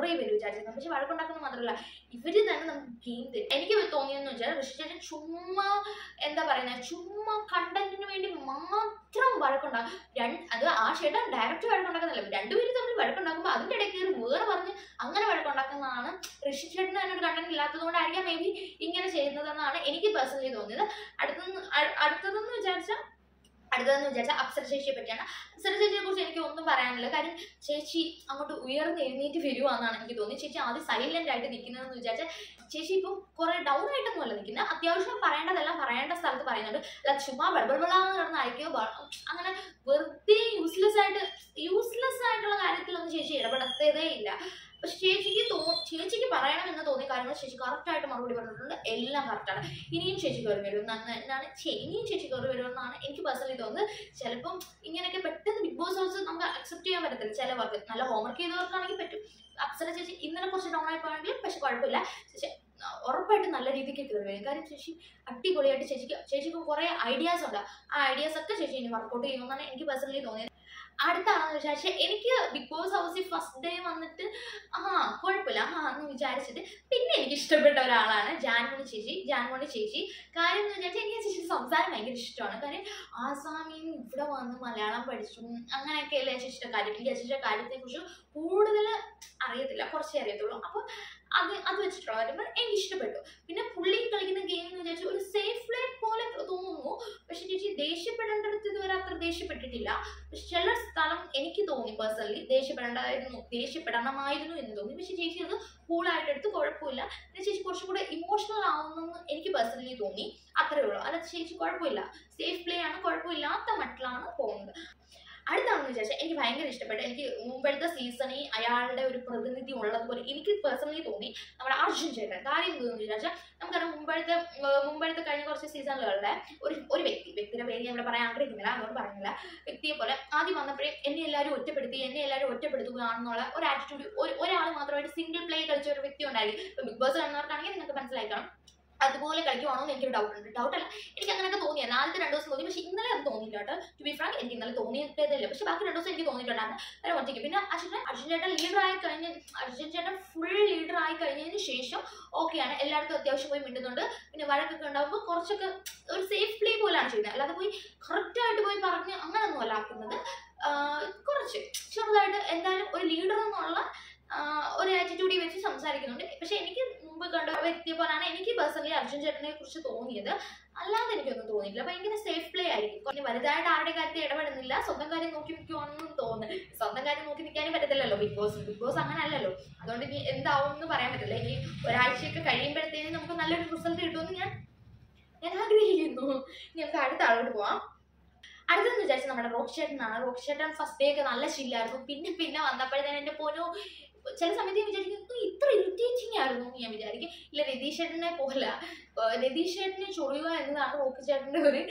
Speaker 1: ചെയ്യും വിചാരിച്ചിരുന്നത് പക്ഷെ വഴക്കുണ്ടാക്കുന്നത് മാത്രമല്ല ഇവര് തന്നെ നമുക്ക് ഗെയിം തരും എനിക്ക് തോന്നിയെന്ന് വെച്ചാൽ ഋഷിചേട്ടൻ ചുമ്മാ എന്താ പറയുന്നത് ചുമ്മാ കണ്ടന്റിന് വേണ്ടി മാത്രം വഴക്കുണ്ടാകും രണ്ട് അത് ആ ചേട്ടൻ ഡയറക്റ്റ് വഴക്കുണ്ടാക്കുന്നില്ല രണ്ടുപേരും തമ്മിൽ വഴക്കുണ്ടാക്കുമ്പോൾ അതിൻ്റെ ഇടയ്ക്ക് കയറി വേറെ പറഞ്ഞ് അങ്ങനെ വഴക്കുണ്ടാക്കുന്നതാണ് ഋഷി ചേട്ടന് അതിനൊരു കണ്ടന്റ് ഇല്ലാത്തത് കൊണ്ടായിരിക്കാം മേ ബി ഇങ്ങനെ ചെയ്യുന്നതെന്നാണ് എനിക്ക് പേഴ്സണലി തോന്നിയത് അടുത്തതെന്ന് അ- അടുത്തതെന്ന് വിചാരിച്ചാൽ അടുത്തതെന്ന് വിചാരിച്ചാൽ അപ്സര ചേച്ചിയെ പറ്റിയാണ് അപ്സര ചേച്ചിയെ കുറിച്ച് എനിക്ക് ഒന്നും പറയാനില്ല കാര്യം ചേച്ചി അങ്ങോട്ട് ഉയർന്ന് എഴുന്നേറ്റ് വരുവാന്നാണ് എനിക്ക് തോന്നിയത് ചേച്ചി ആദ്യം സൈലന്റ് ആയിട്ട് നിൽക്കുന്നതെന്ന് വിചാരിച്ചാൽ ചേച്ചി ഇപ്പം കുറെ ഡൗൺ ആയിട്ടൊന്നും അല്ല നിൽക്കുന്നത് അത്യാവശ്യം പറയേണ്ടതെല്ലാം പറയേണ്ട സ്ഥലത്ത് പറയുന്നുണ്ട് അല്ല ചുമ്മാ ബൾബിളാന്ന് കിടന്ന് അയക്കുകയോ ബ- അങ്ങനെ വെറുതെ യൂസ്ലെസ് ആയിട്ട് യൂസ്ലെസ് ആയിട്ടുള്ള കാര്യത്തിലൊന്നും ചേച്ചി ഇടപെടത്തതേ ഇല്ല പക്ഷെ ചേച്ചിക്ക് തോ ചേച്ചിക്ക് പറയണമെന്ന് തോന്നിയ കാര്യങ്ങൾ ചേച്ചി കറക്റ്റ് ആയിട്ട് മറുപടി പറഞ്ഞിട്ടുണ്ട് എല്ലാം കറക്റ്റാണ് ഇനിയും ചേച്ചി കയറി വരും എന്നാണ് എന്നാണ് ചേ- ഇനിയും ചേച്ചി കയറി വരുമെന്നാണ് എനിക്ക് പേഴ്സണലി തോന്നുന്നത് ചിലപ്പം ഇങ്ങനെയൊക്കെ പെട്ടെന്ന് ബിഗ് ബോസ് ഹൗസ് നമുക്ക് അക്സെപ്റ്റ് ചെയ്യാൻ പറ്റത്തില്ല ചിലവർക്ക് നല്ല ഹോംവർക്ക് ചെയ്തവർക്കാണെങ്കിൽ പറ്റും അപ്സര ചേച്ചി ഇന്നലെ കുറച്ച് ഡൗൺ ആയി പോയെങ്കിലും പക്ഷെ കുഴപ്പമില്ല ചേച്ചി ആ, ഉറപ്പായിട്ടും നല്ല രീതിക്ക് കയറി വരും കാര്യം ചേച്ചി അടിപൊളിയായിട്ട് ചേച്ചിക്ക് ചേച്ചിക്ക് കുറേ ഐഡിയാസ് ഉണ്ട് ആ ഐഡിയാസ് ഒക്കെ ചേച്ചി ഇനി വർക്കൗട്ട് ചെയ്യുമെന്നാണ് എനിക്ക് പേഴ്സണലി തോന്നിയത് അടുത്ത ആളെന്ന് വിചാരിച്ചാൽ എനിക്ക് ബിഗ് ബോസ് ഹൗസിൽ ഫസ്റ്റ് ഡേ വന്നിട്ട് ആ കുഴപ്പമില്ല ആ എന്ന് വിചാരിച്ചിട്ട് പിന്നെ എനിക്ക് ഇഷ്ടപ്പെട്ട ഒരാളാണ് ജാൻമണി ചേച്ചി ജാൻമണി ചേച്ചി കാര്യം എന്ന് വിചാരിച്ചാൽ എനിക്ക് ആ ചേച്ചി സംസാരം ഭയങ്കര ഇഷ്ടമാണ് കാര്യം ആസാമിൽ നിന്ന് ഇവിടെ വന്ന് മലയാളം പഠിച്ചു അങ്ങനെയൊക്കെയല്ലേ ആ ചേച്ചിയുടെ കാര്യം എനിക്ക് ആ ചേച്ചിയുടെ കാര്യത്തെക്കുറിച്ച് കൂടുതൽ അറിയത്തില്ല കുറച്ചേ അറിയത്തുള്ളൂ അപ്പോൾ അത് അത് വെച്ചിട്ടുള്ള കാര്യങ്ങൾ എനിക്ക് ഇഷ്ടപ്പെട്ടു പിന്നെ പുള്ളി കളിക്കുന്ന ഗെയിം എന്ന് വിചാരിച്ചാൽ ഒരു സേഫ് പ്ലേ പോലെ തോന്നുന്നു പക്ഷെ ചേച്ചി ദേഷ്യപ്പെടേണ്ടടുത്ത് ഇതുവരെ അത്ര ദേഷ്യപ്പെട്ടിട്ടില്ല പക്ഷെ ചില സ്ഥലം എനിക്ക് തോന്നി പേഴ്സണലി ദേഷ്യപ്പെടേണ്ടതായിരുന്നു ദേഷ്യപ്പെടണമായിരുന്നു എന്ന് തോന്നി പക്ഷെ ചേച്ചി അത് കൂളായിട്ട് എടുത്ത് കുഴപ്പമില്ല പിന്നെ ചേച്ചി കുറച്ചും കൂടെ ഇമോഷണൽ ആവുന്നെന്ന് എനിക്ക് പേഴ്സണലി തോന്നി അത്രേ ഉള്ളൂ അല്ല ചേച്ചി കുഴപ്പമില്ല സേഫ് പ്ലേ ആണ് കുഴപ്പമില്ലാത്ത മട്ടിലാണ് പോകുന്നത് അടുത്താണെന്ന് വിചാരിച്ചാൽ എനിക്ക് ഭയങ്കര ഇഷ്ടപ്പെട്ടു എനിക്ക് മുമ്പത്തെ സീസണിൽ അയാളുടെ ഒരു പ്രതിനിധി ഉള്ളതുപോലെ എനിക്ക് പേഴ്സണലി തോന്നി നമ്മുടെ അർജുൻ ചേട്ടൻ കാര്യം എന്താണെന്ന് വിചാരിച്ചാൽ നമുക്കറിയാം മുമ്പഴത്തെ ഏർ മുമ്പഴത്തെ കഴിഞ്ഞ കുറച്ച് സീസണുകളുടെ ഒരു ഒരു വ്യക്തി വ്യക്തിയുടെ പേര് ഞാൻ ഇവിടെ പറയാൻ ആഗ്രഹിക്കുന്നില്ല അതുകൊണ്ട് പറയുന്നില്ല വ്യക്തിയെ പോലെ ആദ്യം വന്നപ്പോഴേ എന്നെ എല്ലാവരും ഒറ്റപ്പെടുത്തി എന്നെ എല്ലാവരും ഒറ്റപ്പെടുത്തുകയാണെന്നുള്ള ഒരു ആറ്റിറ്റ്യൂഡ് ഒരു ഒരാൾ മാത്രമായിട്ട് സിംഗിൾ പ്ലേ കളിച്ച ഒരു വ്യക്തി ഉണ്ടായിരിക്കും ഇപ്പൊ ബിഗ് ബോസ് കാണുന്നവർക്കാണെങ്കിൽ നിങ്ങൾക്ക് മനസ്സിലായി കാണും അതുപോലെ കളിക്കുവാണോ എന്ന് എനിക്കൊരു ഡൗട്ട് ഉണ്ട് ഡൗട്ട് അല്ല എനിക്ക് അങ്ങനെയൊക്കെ തോന്നിയത് ആദ്യത്തെ രണ്ട് ദിവസം തോന്നി പക്ഷേ ഇന്നലെ അത് തോന്നിയില്ല കേട്ടോ ടു ബി ഫ്രാങ്ക് എനിക്ക് ഇന്നലെ തോന്നിയിട്ടേതില്ല പക്ഷേ ബാക്കി രണ്ട് ദിവസം എനിക്ക് തോന്നിയിട്ടുണ്ടായിരുന്നു വേറെ ഒറ്റയ്ക്ക് പിന്നെ അർജുൻ അർജുൻ ചേട്ടൻ ലീഡർ ആയി കഴിഞ്ഞ അർജുൻ ചേട്ടൻ ഫുൾ ലീഡർ ആയി കഴിഞ്ഞതിന് ശേഷം ഓക്കെയാണ് എല്ലായിടത്തും അത്യാവശ്യം പോയി മിണ്ടുന്നുണ്ട് പിന്നെ വഴക്കൊക്കെ ഉണ്ടാകുമ്പോൾ കുറച്ചൊക്കെ ഒരു സേഫ് പ്ലേ പോലെയാണ് ചെയ്യുന്നത് അല്ലാതെ പോയി കറക്റ്റ് ആയിട്ട് പോയി പറഞ്ഞ് അങ്ങനൊന്നും അല്ല ആക്കുന്നത് ആഹ് കുറച്ച് ചെറുതായിട്ട് എന്തായാലും ഒരു ലീഡർ എന്നുള്ള ആഹ് ഒരു ആറ്റിറ്റ്യൂഡിൽ വെച്ച് സംസാരിക്കുന്നുണ്ട് പക്ഷെ എനിക്ക് മുമ്പ് കണ്ട വ്യക്തിയെ പോലാണ് എനിക്ക് പേഴ്സണലി അർജുൻ ചേട്ടനെ കുറിച്ച് തോന്നിയത് അല്ലാതെ എനിക്കൊന്നും തോന്നിയില്ല ഭയങ്കര സേഫ് പ്ലേ ആയിരിക്കും കുറഞ്ഞ് വലുതായിട്ട് ആരുടെ കാര്യത്തിൽ ഇടപെടുന്നില്ല സ്വന്തം കാര്യം നോക്കി നിൽക്കുവാണെന്നും തോന്നുന്നു സ്വന്തം കാര്യം നോക്കി നിൽക്കാനും പറ്റത്തില്ലല്ലോ ബിഗ് ബോസ് ബിഗ് ബോസ് അങ്ങനെ അല്ലല്ലോ അതുകൊണ്ട് ഇനി എന്താവും എന്ന് പറയാൻ പറ്റില്ല ഇനി ഒരാഴ്ചയൊക്കെ കഴിയുമ്പോഴത്തേനും നമുക്ക് നല്ലൊരു റിസൾട്ട് കിട്ടുമെന്ന് ഞാൻ ഞാൻ ആഗ്രഹിക്കുന്നു ഇനി നമുക്ക് അടുത്ത ആളോട് പോവാം അടുത്തെന്ന് വിചാരിച്ചാൽ നമ്മുടെ റോക്ക് ചേട്ടനാണ് റോക്ക് ചേട്ടൻ ഫസ്റ്റ് ഡേ ഒക്കെ നല്ല ചില്ലായിരുന്നു പിന്നെ പിന്നെ വന്നപ്പോഴത്തേനും എൻ്റെ പോനോ ചില സമയത്ത് ഞാൻ വിചാരിക്കും "ഉം, ഇത്ര ഇറിറ്റേറ്റിംഗ് ആയിരുന്നു എന്ന് ഞാൻ വിചാരിക്കും ഇല്ല രതീഷ് ചേട്ടനെ പോലെ ഏർ രതീഷ് ചേട്ടനെ ചൊറിയുക എന്നതാണ് റോക്ക് ചേട്ടൻ്റെ ഒരു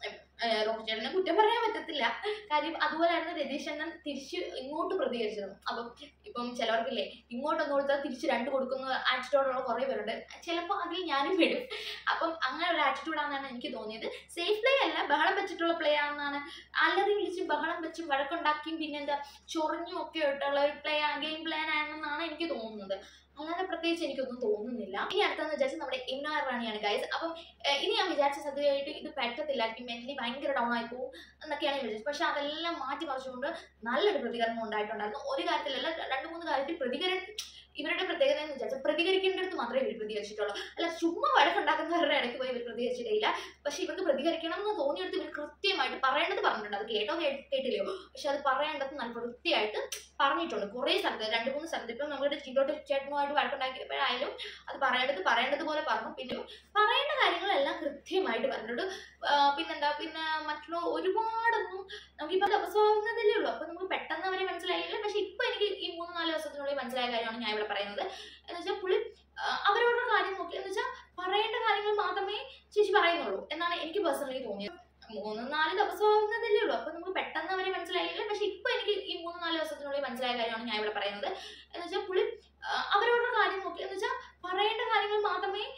Speaker 1: ഏർ റോക്ക് ചേട്ടനെ കുറ്റം പറയാൻ പറ്റത്തില്ല കാര്യം അതുപോലെയായിരുന്നു രതീഷ് ചേട്ടൻ തിരിച്ച് ഇങ്ങോട്ട് പ്രതികരിച്ചത് അപ്പം ഇപ്പം ചിലവർക്കില്ലേ ഇങ്ങോട്ടൊന്ന് കൊടുത്താൽ തിരിച്ച് രണ്ട് കൊടുക്കുന്ന ആറ്റിറ്റ്യൂഡുള്ള കുറേ പേരുണ്ട് ചിലപ്പോൾ അതിൽ ഞാനും പെടും അപ്പം അങ്ങനെ ഒരു ആറ്റിറ്റ്യൂഡാണെന്നാണ് എനിക്ക് തോന്നിയത് സേഫ് പ്ലേ അല്ല ബഹളം വെച്ചിട്ടുള്ള പ്ലേ ആണെന്നാണ് അല്ലറി വിളിച്ചും ബഹളം വെച്ചും വഴക്കുണ്ടാക്കിയും പിന്നെന്താ ചൊറിഞ്ഞും ഒക്കെ ആയിട്ടുള്ള ഒരു പ്ലേ ഗെയിം പ്ലാൻ ആണെന്നാണ് എനിക്ക് തോന്നുന്നത് അല്ലാതെ പ്രത്യേകിച്ച് എനിക്കൊന്നും തോന്നുന്നില്ല ഇനി അടുത്തെന്ന് വിചാരിച്ചാൽ നമ്മുടെ ഇമ്രാൻ റാണിയാണ് ഗൈസ് അപ്പം ഏഹ്, ഇനി ഞാൻ വിചാരിച്ച സത്യമായിട്ട് ഇത് പറ്റത്തില്ല എനിക്ക് മെന്റലി ഭയങ്കര ഡൗൺ ആയി പോകും എന്നൊക്കെയാണ് ഞാൻ വിചാരിച്ചത് പക്ഷെ അതെല്ലാം മാറ്റി മറിച്ചുകൊണ്ട് നല്ലൊരു പ്രതികരണം ഉണ്ടായിട്ടുണ്ടായിരുന്നു ഒരു കാര്യത്തിലല്ല രണ്ട് മൂന്ന് കാര്യത്തിൽ പ്രതികരണ ഇവരുടെ പ്രത്യേകത എന്ന് വിചാരിച്ചാൽ പ്രതികരിക്കേണ്ടടുത്ത് മാത്രമേ ഇവർ പ്രതികരിച്ചിട്ടുള്ളൂ അല്ല ചുമ്മാ വഴക്കുണ്ടാക്കുന്നവരുടെ ഇടയ്ക്ക് പോയി ഇവർ പ്രതികരിച്ചിട്ടില്ല പക്ഷെ ഇവർക്ക് പ്രതികരിക്കണം എന്ന് തോന്നിയെടുത്ത് ഇവർ കൃത്യമായിട്ട് പറയേണ്ടത് പറഞ്ഞിട്ടുണ്ട് അത് കേട്ടോ കേ- കേട്ടില്ലയോ പക്ഷെ അത് പറയേണ്ടത് നല്ല വൃത്തിയായിട്ട് പറഞ്ഞിട്ടുണ്ട് കുറേ സ്ഥലത്ത് രണ്ട് മൂന്ന് സ്ഥലത്ത് ഇപ്പം നമ്മുടെ ചിന്തോട്ട് ചേട്ടനുമായിട്ട് വഴക്കുണ്ടാക്കിയപ്പോഴായാലും അത് പറയേണ്ടത് പറയേണ്ടത് പോലെ പറഞ്ഞു പിന്നെ പറയേണ്ട കാര്യങ്ങളെല്ലാം കൃത്യമായിട്ട് പറഞ്ഞിട്ടുണ്ട് ആ, പിന്നെന്താ പിന്നെ മറ്റുള്ള ഒരുപാടൊന്നും നമുക്കിപ്പോൾ ദിവസമാകുന്നതല്ലേ ഉള്ളൂ അപ്പോൾ നമുക്ക് പെട്ടെന്ന് അവരെ മനസ്സിലായില്ല പക്ഷെ ഇപ്പൊ എനിക്ക് ഈ മൂന്ന് നാല് ദിവസത്തിനുള്ളിൽ മനസ്സിലായ കാര്യമാണ് ഞാൻ ഇവിടെ പറയുന്നത് എന്ന് വെച്ചാൽ പുള്ളി ആ, അവരവരുടെ കാര്യം നോക്കി എന്ന് വെച്ചാൽ പറയേണ്ട കാര്യങ്ങൾ മാത്രമേ ചേച്ചി പറയുന്നുള്ളൂ എന്നാണ് എനിക്ക് പേഴ്സണലി തോന്നിയത് മൂന്ന് നാല് ദിവസമാകുന്നതല്ലേ ഉള്ളൂ അപ്പോൾ നമുക്ക് പെട്ടെന്ന് അവരെ മനസ്സിലായില്ല പക്ഷെ ഇപ്പൊ എനിക്ക് ഈ മൂന്ന് നാല് ദിവസത്തിനുള്ളിൽ മനസ്സിലായ കാര്യമാണ് ഞാൻ ഇവിടെ പറയുന്നത് എന്ന് വെച്ചാൽ പുള്ളി ആ, അവരവരുടെ കാര്യം നോക്കി എന്ന് വെച്ചാൽ പറയേണ്ട കാര്യങ്ങൾ മാത്രമേ ചേച്ചി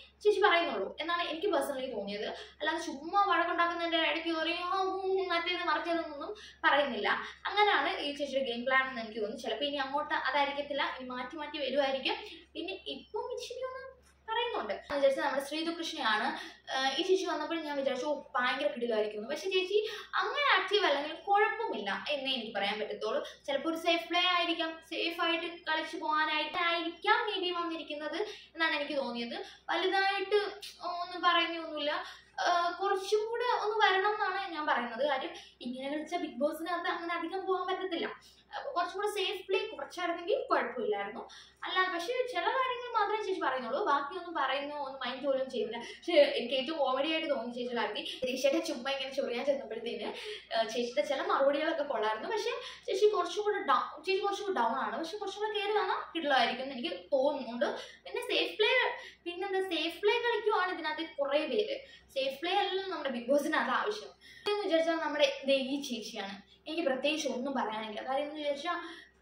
Speaker 1: പറയുന്നുള്ളൂ എന്നാണ് എനിക്ക് പേഴ്സണലി തോന്നിയത് അല്ലാതെ ചുമ്മാ വഴക്കുണ്ടാക്കുന്നതിന്റെ ഇടയ്ക്ക് കയറി "ആ, ഉം, മറ്റേത് മറിച്ചതെന്നൊന്നും പറയുന്നില്ല അങ്ങനെയാണ് ഈ ചേച്ചിയുടെ ഗെയിം പ്ലാൻ എന്ന് എനിക്ക് തോന്നുന്നു ചിലപ്പോൾ ഇനി അങ്ങോട്ട് അതായിരിക്കത്തില്ല ഇനി മാറ്റി മാറ്റി വരുമായിരിക്കും പിന്നെ ഇപ്പം ഇച്ചിരി ഒന്ന് പറയുന്നുണ്ട് ഞാൻ വിചാരിച്ചത് നമ്മുടെ ശ്രീതുകൃഷ്ണയാണ് ആഹ് ഈ ചേച്ചി വന്നപ്പോൾ ഞാൻ വിചാരിച്ചു ഓ ഭയങ്കര കിടിലായിരിക്കുന്നു പക്ഷെ ചേച്ചി അങ്ങനെ ആക്റ്റീവ് അല്ലെങ്കിൽ കുഴപ്പമില്ല എന്നേ എനിക്ക് പറയാൻ പറ്റത്തുള്ളൂ ചിലപ്പോൾ ഒരു സേഫ് പ്ലേ ആയിരിക്കാം സേഫ് ആയിട്ട് കളിച്ചു പോകാനായിട്ടായിരിക്കാം മേ ബി വന്നിരിക്കുന്നത് എന്നാണ് എനിക്ക് തോന്നിയത് വലുതായിട്ട് ഒന്നും പറയുന്നൊന്നുമില്ല ആഹ് കുറച്ചും കൂടെ ഒന്ന് വരണം എന്നാണ് ഞാൻ പറയുന്നത് കാര്യം ഇങ്ങനെ കളിച്ച ബിഗ് ബോസിനകത്ത് അങ്ങനെ അധികം പോകാൻ പറ്റത്തില്ല അപ്പൊ കുറച്ചും കൂടെ സേഫ് പ്ലേ കുറച്ചായിരുന്നെങ്കിൽ കുഴപ്പമില്ലായിരുന്നു അല്ല പക്ഷേ ചില കാര്യങ്ങൾ മാത്രമേ ചേച്ചി പറയുന്നുള്ളൂ ബാക്കിയൊന്നും പറയുന്നു ഒന്നും മൈൻഡ് പോലും ചെയ്യുന്നില്ല പക്ഷേ എനിക്ക് ഏറ്റവും കോമഡി ആയിട്ട് തോന്നിയ ചേച്ചി കാര്യത്തിൽ രതീഷയുടെ ചുമ്മാ ഇങ്ങനെ ചൊറിയാൻ ചെന്നപ്പോഴത്തേന് ആഹ് ചേച്ചിയുടെ ചില മറുപടികളൊക്കെ കൊള്ളായിരുന്നു പക്ഷേ ചേച്ചി കുറച്ചും കൂടെ ഡൗൺ ചേച്ചി കുറച്ചും കൂടെ ഡൗൺ ആണ് പക്ഷെ കുറച്ചും കൂടെ കയറി വന്നാൽ കിട്ടില്ലായിരിക്കും എന്ന് എനിക്ക് തോന്നുന്നുണ്ട് പിന്നെ സേഫ് പ്ലേ പിന്നെന്താ സേഫ് പ്ലേ കളിക്കുവാണ് ഇതിനകത്ത് കുറേ പേര് സേഫ് പ്ലേ അല്ലല്ലോ നമ്മുടെ ബിഗ് ബോസിനകത്ത് ആവശ്യം എന്ന് വിചാരിച്ചാൽ നമ്മുടെ ദേ ഈ ചേച്ചിയാണ് എനിക്ക് പ്രത്യേകിച്ച് ഒന്നും പറയാനില്ല കാര്യം എന്ന് വിചാരിച്ചാൽ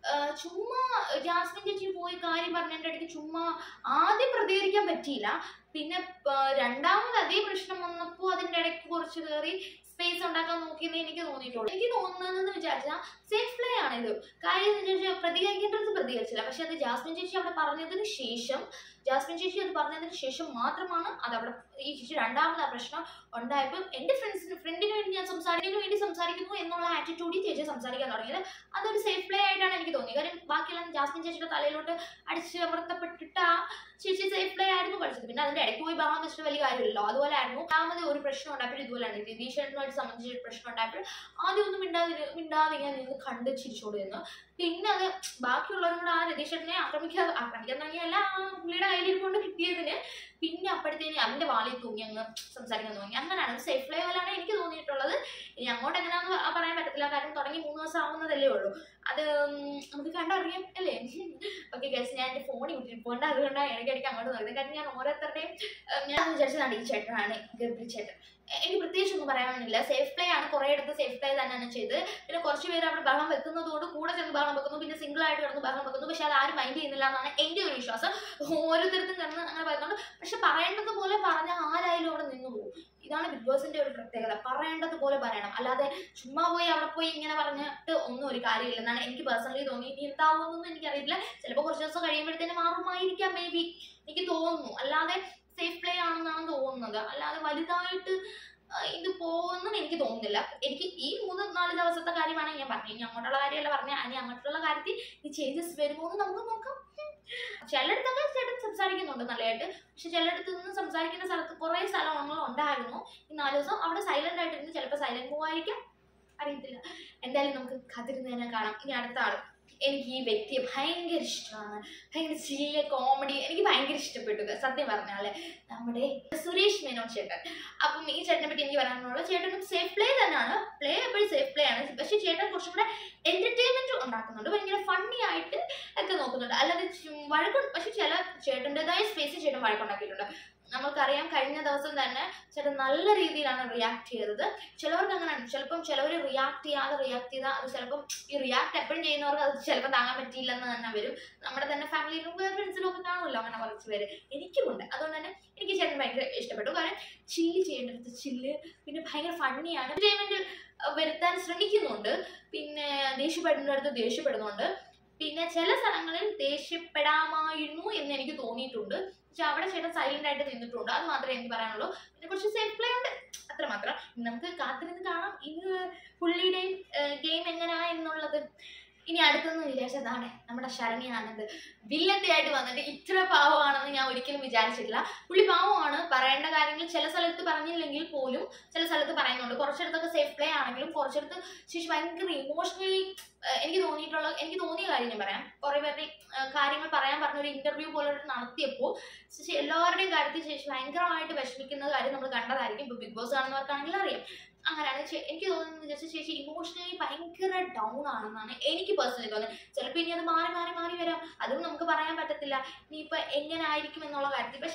Speaker 1: ചുമ്മാ ജാസ്മിൻ ചേച്ചി പോയി കാര്യം പറഞ്ഞതിൻ്റെ ഇടയ്ക്ക് ചുമ്മാ ആദ്യം പ്രതികരിക്കാൻ പറ്റിയില്ല പിന്നെ ആ, രണ്ടാമത് അതേ പ്രശ്നം വന്നപ്പോൾ അതിൻ്റെ ഇടയ്ക്ക് കുറച്ച് കയറി സ്പേസ് ഉണ്ടാക്കാൻ നോക്കിയെന്ന് എനിക്ക് തോന്നിയിട്ടുള്ളൂ എനിക്ക് തോന്നുന്നതെന്ന് വിചാരിച്ചാൽ സേഫ് പ്ലേ ആണിത് കാര്യം എന്ന് വെച്ചാൽ പ്രതികരിക്കേണ്ടത് പ്രതികരിച്ചില്ല പക്ഷെ അത് ജാസ്മിൻ ചേച്ചി അവിടെ പറഞ്ഞതിന് ശേഷം ജാസ്മിൻ ചേച്ചി അത് പറഞ്ഞതിന് ശേഷം മാത്രമാണ് അത് അവിടെ ഈ ചേച്ചി രണ്ടാമത് ആ പ്രശ്നം ഉണ്ടായപ്പോൾ എൻ്റെ ഫ്രണ്ട്സിന് ഫ്രണ്ടിന് വേണ്ടി ഞാൻ സംസാരിക്കുന്നതിന് വേണ്ടി സംസാരിക്കുന്നു എന്നുള്ള ആറ്റിറ്റ്യൂഡിൽ ചേച്ചി സംസാരിക്കാൻ തുടങ്ങിയത് അതൊരു സേഫ് പ്ലേ ആയിട്ടാണ് എനിക്ക് തോന്നിയത് കാര്യം ബാക്കിയെല്ലാം ജാസ്മിൻ ചേച്ചിയുടെ തലയിലോട്ട് അടിച്ച് അമർത്തപ്പെട്ടിട്ട് ആ ചേച്ചി സേഫ് പ്ലേ ആയിരുന്നു കളിച്ചത് പിന്നെ അതിന്റെ ഇടയ്ക്ക് പോയി ബഹളം വെച്ചിട്ട് വലിയ കാര്യമില്ലല്ലോ അതുപോലെ ആയിരുന്നു രണ്ടാമത് ഒരു പ്രശ്നം ഉണ്ടായപ്പോൾ ഇതുപോലെയാണ് രതീഷേട്ടനുമായിട്ട് സംബന്ധിച്ച ഒരു പ്രശ്നം ഉണ്ടായപ്പോൾ ആദ്യം ഒന്നും മിണ്ടാതി മിണ്ടാതെ ഇങ്ങനെ നിന്ന് കണ്ട് ചിരിച്ചോട് നിന്ന് പിന്നെ അത് ബാക്കിയുള്ളവരും കൂടെ ആ രതീഷേട്ടനെ ആക്രമിക്കാതെ ആക്രമിക്കാൻ തുടങ്ങിയല്ല ആ പുള്ളിയുടെ കയ്യിലിരിക്കൊണ്ട് കിട്ടിയതിന് പിന്നെ അപ്പോഴത്തേന് അവന്റെ വാളിൽ തൂങ്ങി അങ്ങ് സംസാരിക്കാൻ തുടങ്ങി അങ്ങനെയാണ് ഒരു സേഫ് പ്ലേ പോലെയാണ് എനിക്ക് തോന്നിയിട്ടുള്ളത് ഇനി അങ്ങോട്ട് എങ്ങനെയാണെന്ന് പ- പറയാൻ പറ്റത്തില്ല കാര്യം തുടങ്ങി മൂന്ന് ദിവസം ആവുന്നതല്ലേ ഉള്ളൂ അത് ഉം, നമുക്ക് കണ്ടറിയാം അല്ലേ ഓക്കെ ഗൈസ് ഞാൻ എൻ്റെ ഫോണിൽ വിട്ടിരിപ്പുണ്ട് അതുകൊണ്ടാണ് ഇടയ്ക്കിടയ്ക്ക് അങ്ങോട്ട് നോക്കുന്നത് കാര്യം ഞാൻ ഓരോരുത്തരുടെയും ഏഹ്, ഞാൻ വിചാരിച്ചതാണ് ഈ ചേട്ടനാണ് ഗബ്രി ചേട്ടൻ എ- എനിക്ക് പ്രത്യേകിച്ച് ഒന്നും പറയാനില്ല സേഫ് പ്ലേ ആണ് കുറേ ഇടത്ത് സേഫ് പ്ലേ തന്നെയാണ് ചെയ്ത് പിന്നെ കുറച്ച് പേര് അവിടെ ബഹളം വെക്കുന്നത് കൊണ്ട് കൂടെ ചെന്ന് ബഹളം വെക്കുന്നു പിന്നെ സിംഗിൾ ആയിട്ട് കിടന്ന് ബഹളം വെക്കുന്നു പക്ഷെ അത് ആരും മൈൻഡ് ചെയ്യുന്നില്ല എന്നാണ് എൻ്റെ ഒരു വിശ്വാസം ഓരോരുത്തർക്കും കിടന്ന് അങ്ങനെ പറയുന്നുണ്ട് പക്ഷെ പറയേണ്ടത് പോലെ പറഞ്ഞാൽ ആരായാലും അവിടെ നിന്ന് പോകും ഇതാണ് ബിഗ് ബോസിന്റെ ഒരു പ്രത്യേകത പറയേണ്ടത് പോലെ പറയണം അല്ലാതെ ചുമ്മാ പോയി അവിടെ പോയി ഇങ്ങനെ പറഞ്ഞിട്ട് ഒന്നും ഒരു കാര്യമില്ല എന്നാണ് എനിക്ക് പേഴ്സണലി തോന്നി ഇനി എന്താവുമെന്നൊന്നും എനിക്കറിയില്ല ചിലപ്പോൾ കുറച്ച് ദിവസം കഴിയുമ്പോഴത്തേന് മാറുമായിരിക്കാം മേ ബി എനിക്ക് തോന്നുന്നു അല്ലാതെ സേഫ് പ്ലേ ആണെന്നാണ് തോന്നുന്നത് അല്ലാതെ വലുതായിട്ട് ആ, ഇത് പോകുമെന്നും എനിക്ക് തോന്നുന്നില്ല എനിക്ക് ഈ മൂന്ന് നാല് ദിവസത്തെ കാര്യമാണ് ഞാൻ പറഞ്ഞത് ഇനി അങ്ങോട്ടുള്ള കാര്യമല്ല പറഞ്ഞത് ഇനി അങ്ങോട്ടുള്ള കാര്യത്തിൽ ഈ ചേഞ്ചസ് വരുമോ എന്ന് നമുക്ക് നോക്കാം ഉം. ചിലയിടത്തൊക്കെ ചേട്ടൻ സംസാരിക്കുന്നുണ്ട് നല്ലതായിട്ട് പക്ഷെ ചിലയിടത്ത് നിന്ന് സംസാരിക്കുന്ന സ്ഥലത്ത് കുറേ സ്ഥലങ്ങൾ ഉണ്ടായിരുന്നു ഈ നാല് ദിവസം അവിടെ സൈലന്റ് ആയിട്ടിരുന്ന് ചിലപ്പോൾ സൈലന്റ് പോവായിരിക്കാം അറിയത്തില്ല എന്തായാലും നമുക്ക് കതിരുന്നതിനെ കാണാം ഇനി അടുത്ത ആള് എനിക്ക് ഈ വ്യക്തിയെ ഭയങ്കര ഇഷ്ടമാണ് ഭയങ്കര ചില്ല കോമഡി എനിക്ക് ഭയങ്കര ഇഷ്ടപ്പെട്ടു സത്യം പറഞ്ഞാല് നമ്മുടെ സുരേഷ് മേനോൻ ചേട്ടൻ അപ്പം ഈ ചേട്ടനെ പറ്റി എനിക്ക് പറയാനുള്ള ചേട്ടനും സേഫ് പ്ലേ തന്നെയാണ് പ്ലേ എപ്പോഴും സേഫ് പ്ലേ ആണ് പക്ഷെ ചേട്ടൻ കുറച്ചും കൂടെ എന്റർടൈൻമെന്റ് ഉണ്ടാക്കുന്നുണ്ട് ഭയങ്കര ഫണ്ണി ആയിട്ട് ഒക്കെ നോക്കുന്നുണ്ട് അല്ലാതെ ചും- വഴക്ക് പക്ഷെ ചില ചേട്ടൻ്റെതായ സ്പേസിൽ ചേട്ടൻ വഴക്കുണ്ടാക്കിയിട്ടുണ്ട് നമുക്കറിയാം കഴിഞ്ഞ ദിവസം തന്നെ ചേട്ടൻ നല്ല രീതിയിലാണ് റിയാക്ട് ചെയ്തത് ചിലവർക്ക് അങ്ങനെയാണ് ചിലപ്പം ചിലവർ റിയാക്ട് ചെയ്യാതെ റിയാക്ട് ചെയ്താൽ അത് ചിലപ്പം ഈ റിയാക്ട് എപ്പോഴും ചെയ്യുന്നവർക്ക് അത് ചിലപ്പോൾ താങ്ങാൻ പറ്റിയില്ലെന്ന് തന്നെ വരും നമ്മുടെ തന്നെ ഫാമിലിയിലും ഫ്രണ്ട്സിലും ഒക്കെ കാണുമല്ലോ അങ്ങനെ കുറച്ച് പേര് എനിക്കുമുണ്ട് അതുകൊണ്ട് തന്നെ എനിക്ക് ചേട്ടൻ ഭയങ്കര ഇഷ്ടപ്പെട്ടു കാരണം ചില്ല് ചെയ്യേണ്ടടുത്ത് ചില്ല് പിന്നെ ഭയങ്കര ഫണ്ണിയാണ് എൻ്റർടൈൻമെന്റ് വരുത്താൻ ശ്രമിക്കുന്നുണ്ട് പിന്നെ ദേഷ്യപ്പെടുന്നിടത്ത് ദേഷ്യപ്പെടുന്നുണ്ട് പിന്നെ ചില സ്ഥലങ്ങളിൽ ദേഷ്യപ്പെടാമായിരുന്നു എന്ന് എനിക്ക് തോന്നിയിട്ടുണ്ട് പക്ഷെ അവിടെ ചേട്ടൻ സൈലന്റ് ആയിട്ട് നിന്നിട്ടുണ്ട് അത് മാത്രമേ എനിക്ക് പറയാനുള്ളൂ പിന്നെ കുറച്ച് സേഫ് പ്ലേ ഉണ്ട് അത്രമാത്രം ഇനി നമുക്ക് കാത്തിരുന്ന് കാണാം ഇത് പുള്ളിയുടെയും ഗെയിം എങ്ങനെയാ എന്നുള്ളത് ഇനി അടുത്തെന്ന് വിചാരിച്ചതാണ് നമ്മുടെ ശരണ്യ ആനന്ദ് വില്ലത്തി ആയിട്ട് വന്നിട്ട് ഇത്ര പാവമാണെന്ന് ഞാൻ ഒരിക്കലും വിചാരിച്ചിട്ടില്ല പുള്ളി പാവമാണ് പറയേണ്ട കാര്യങ്ങൾ ചില സ്ഥലത്ത് പറഞ്ഞില്ലെങ്കിൽ പോലും ചില സ്ഥലത്ത് പറയുന്നുണ്ട് കുറച്ചിടത്തൊക്കെ സേഫ് പ്ലേ ആണെങ്കിലും കുറച്ചിടത്ത് ശേഷം ഭയങ്കര ഇമോഷണലി എനിക്ക് തോന്നിയിട്ടുള്ള എനിക്ക് തോന്നിയ കാര്യം ഞാൻ പറയാം കുറേ പേരുടെ ഏഹ്, കാര്യങ്ങൾ പറയാൻ പറഞ്ഞ ഒരു ഇന്റർവ്യൂ പോലെ നടത്തിയപ്പോൾ ശേഷി എല്ലാവരുടെയും കാര്യത്തിൽ ശേഷി ഭയങ്കരമായിട്ട് വിഷമിക്കുന്ന കാര്യം നമ്മൾ കണ്ടതായിരിക്കും ഇപ്പൊ ബിഗ് ബോസ് കാണുന്നവർക്കാണെങ്കിൽ അറിയാം അങ്ങനെയാണ് ചെ- എനിക്ക് തോന്നുന്നത് വിചാരിച്ച ചേച്ചി ഇമോഷണലി ഭയങ്കര ഡൗൺ ആണെന്നാണ് എനിക്ക് പേഴ്സണലി തോന്നുന്നത് ചിലപ്പോൾ ഇനി അത് മാറി മാറി മാറി വരാം അതും നമുക്ക് പറയാൻ പറ്റത്തില്ല ഇനിയിപ്പോൾ എങ്ങനെ ആയിരിക്കും എന്നുള്ള കാര്യത്തിൽ പക്ഷേ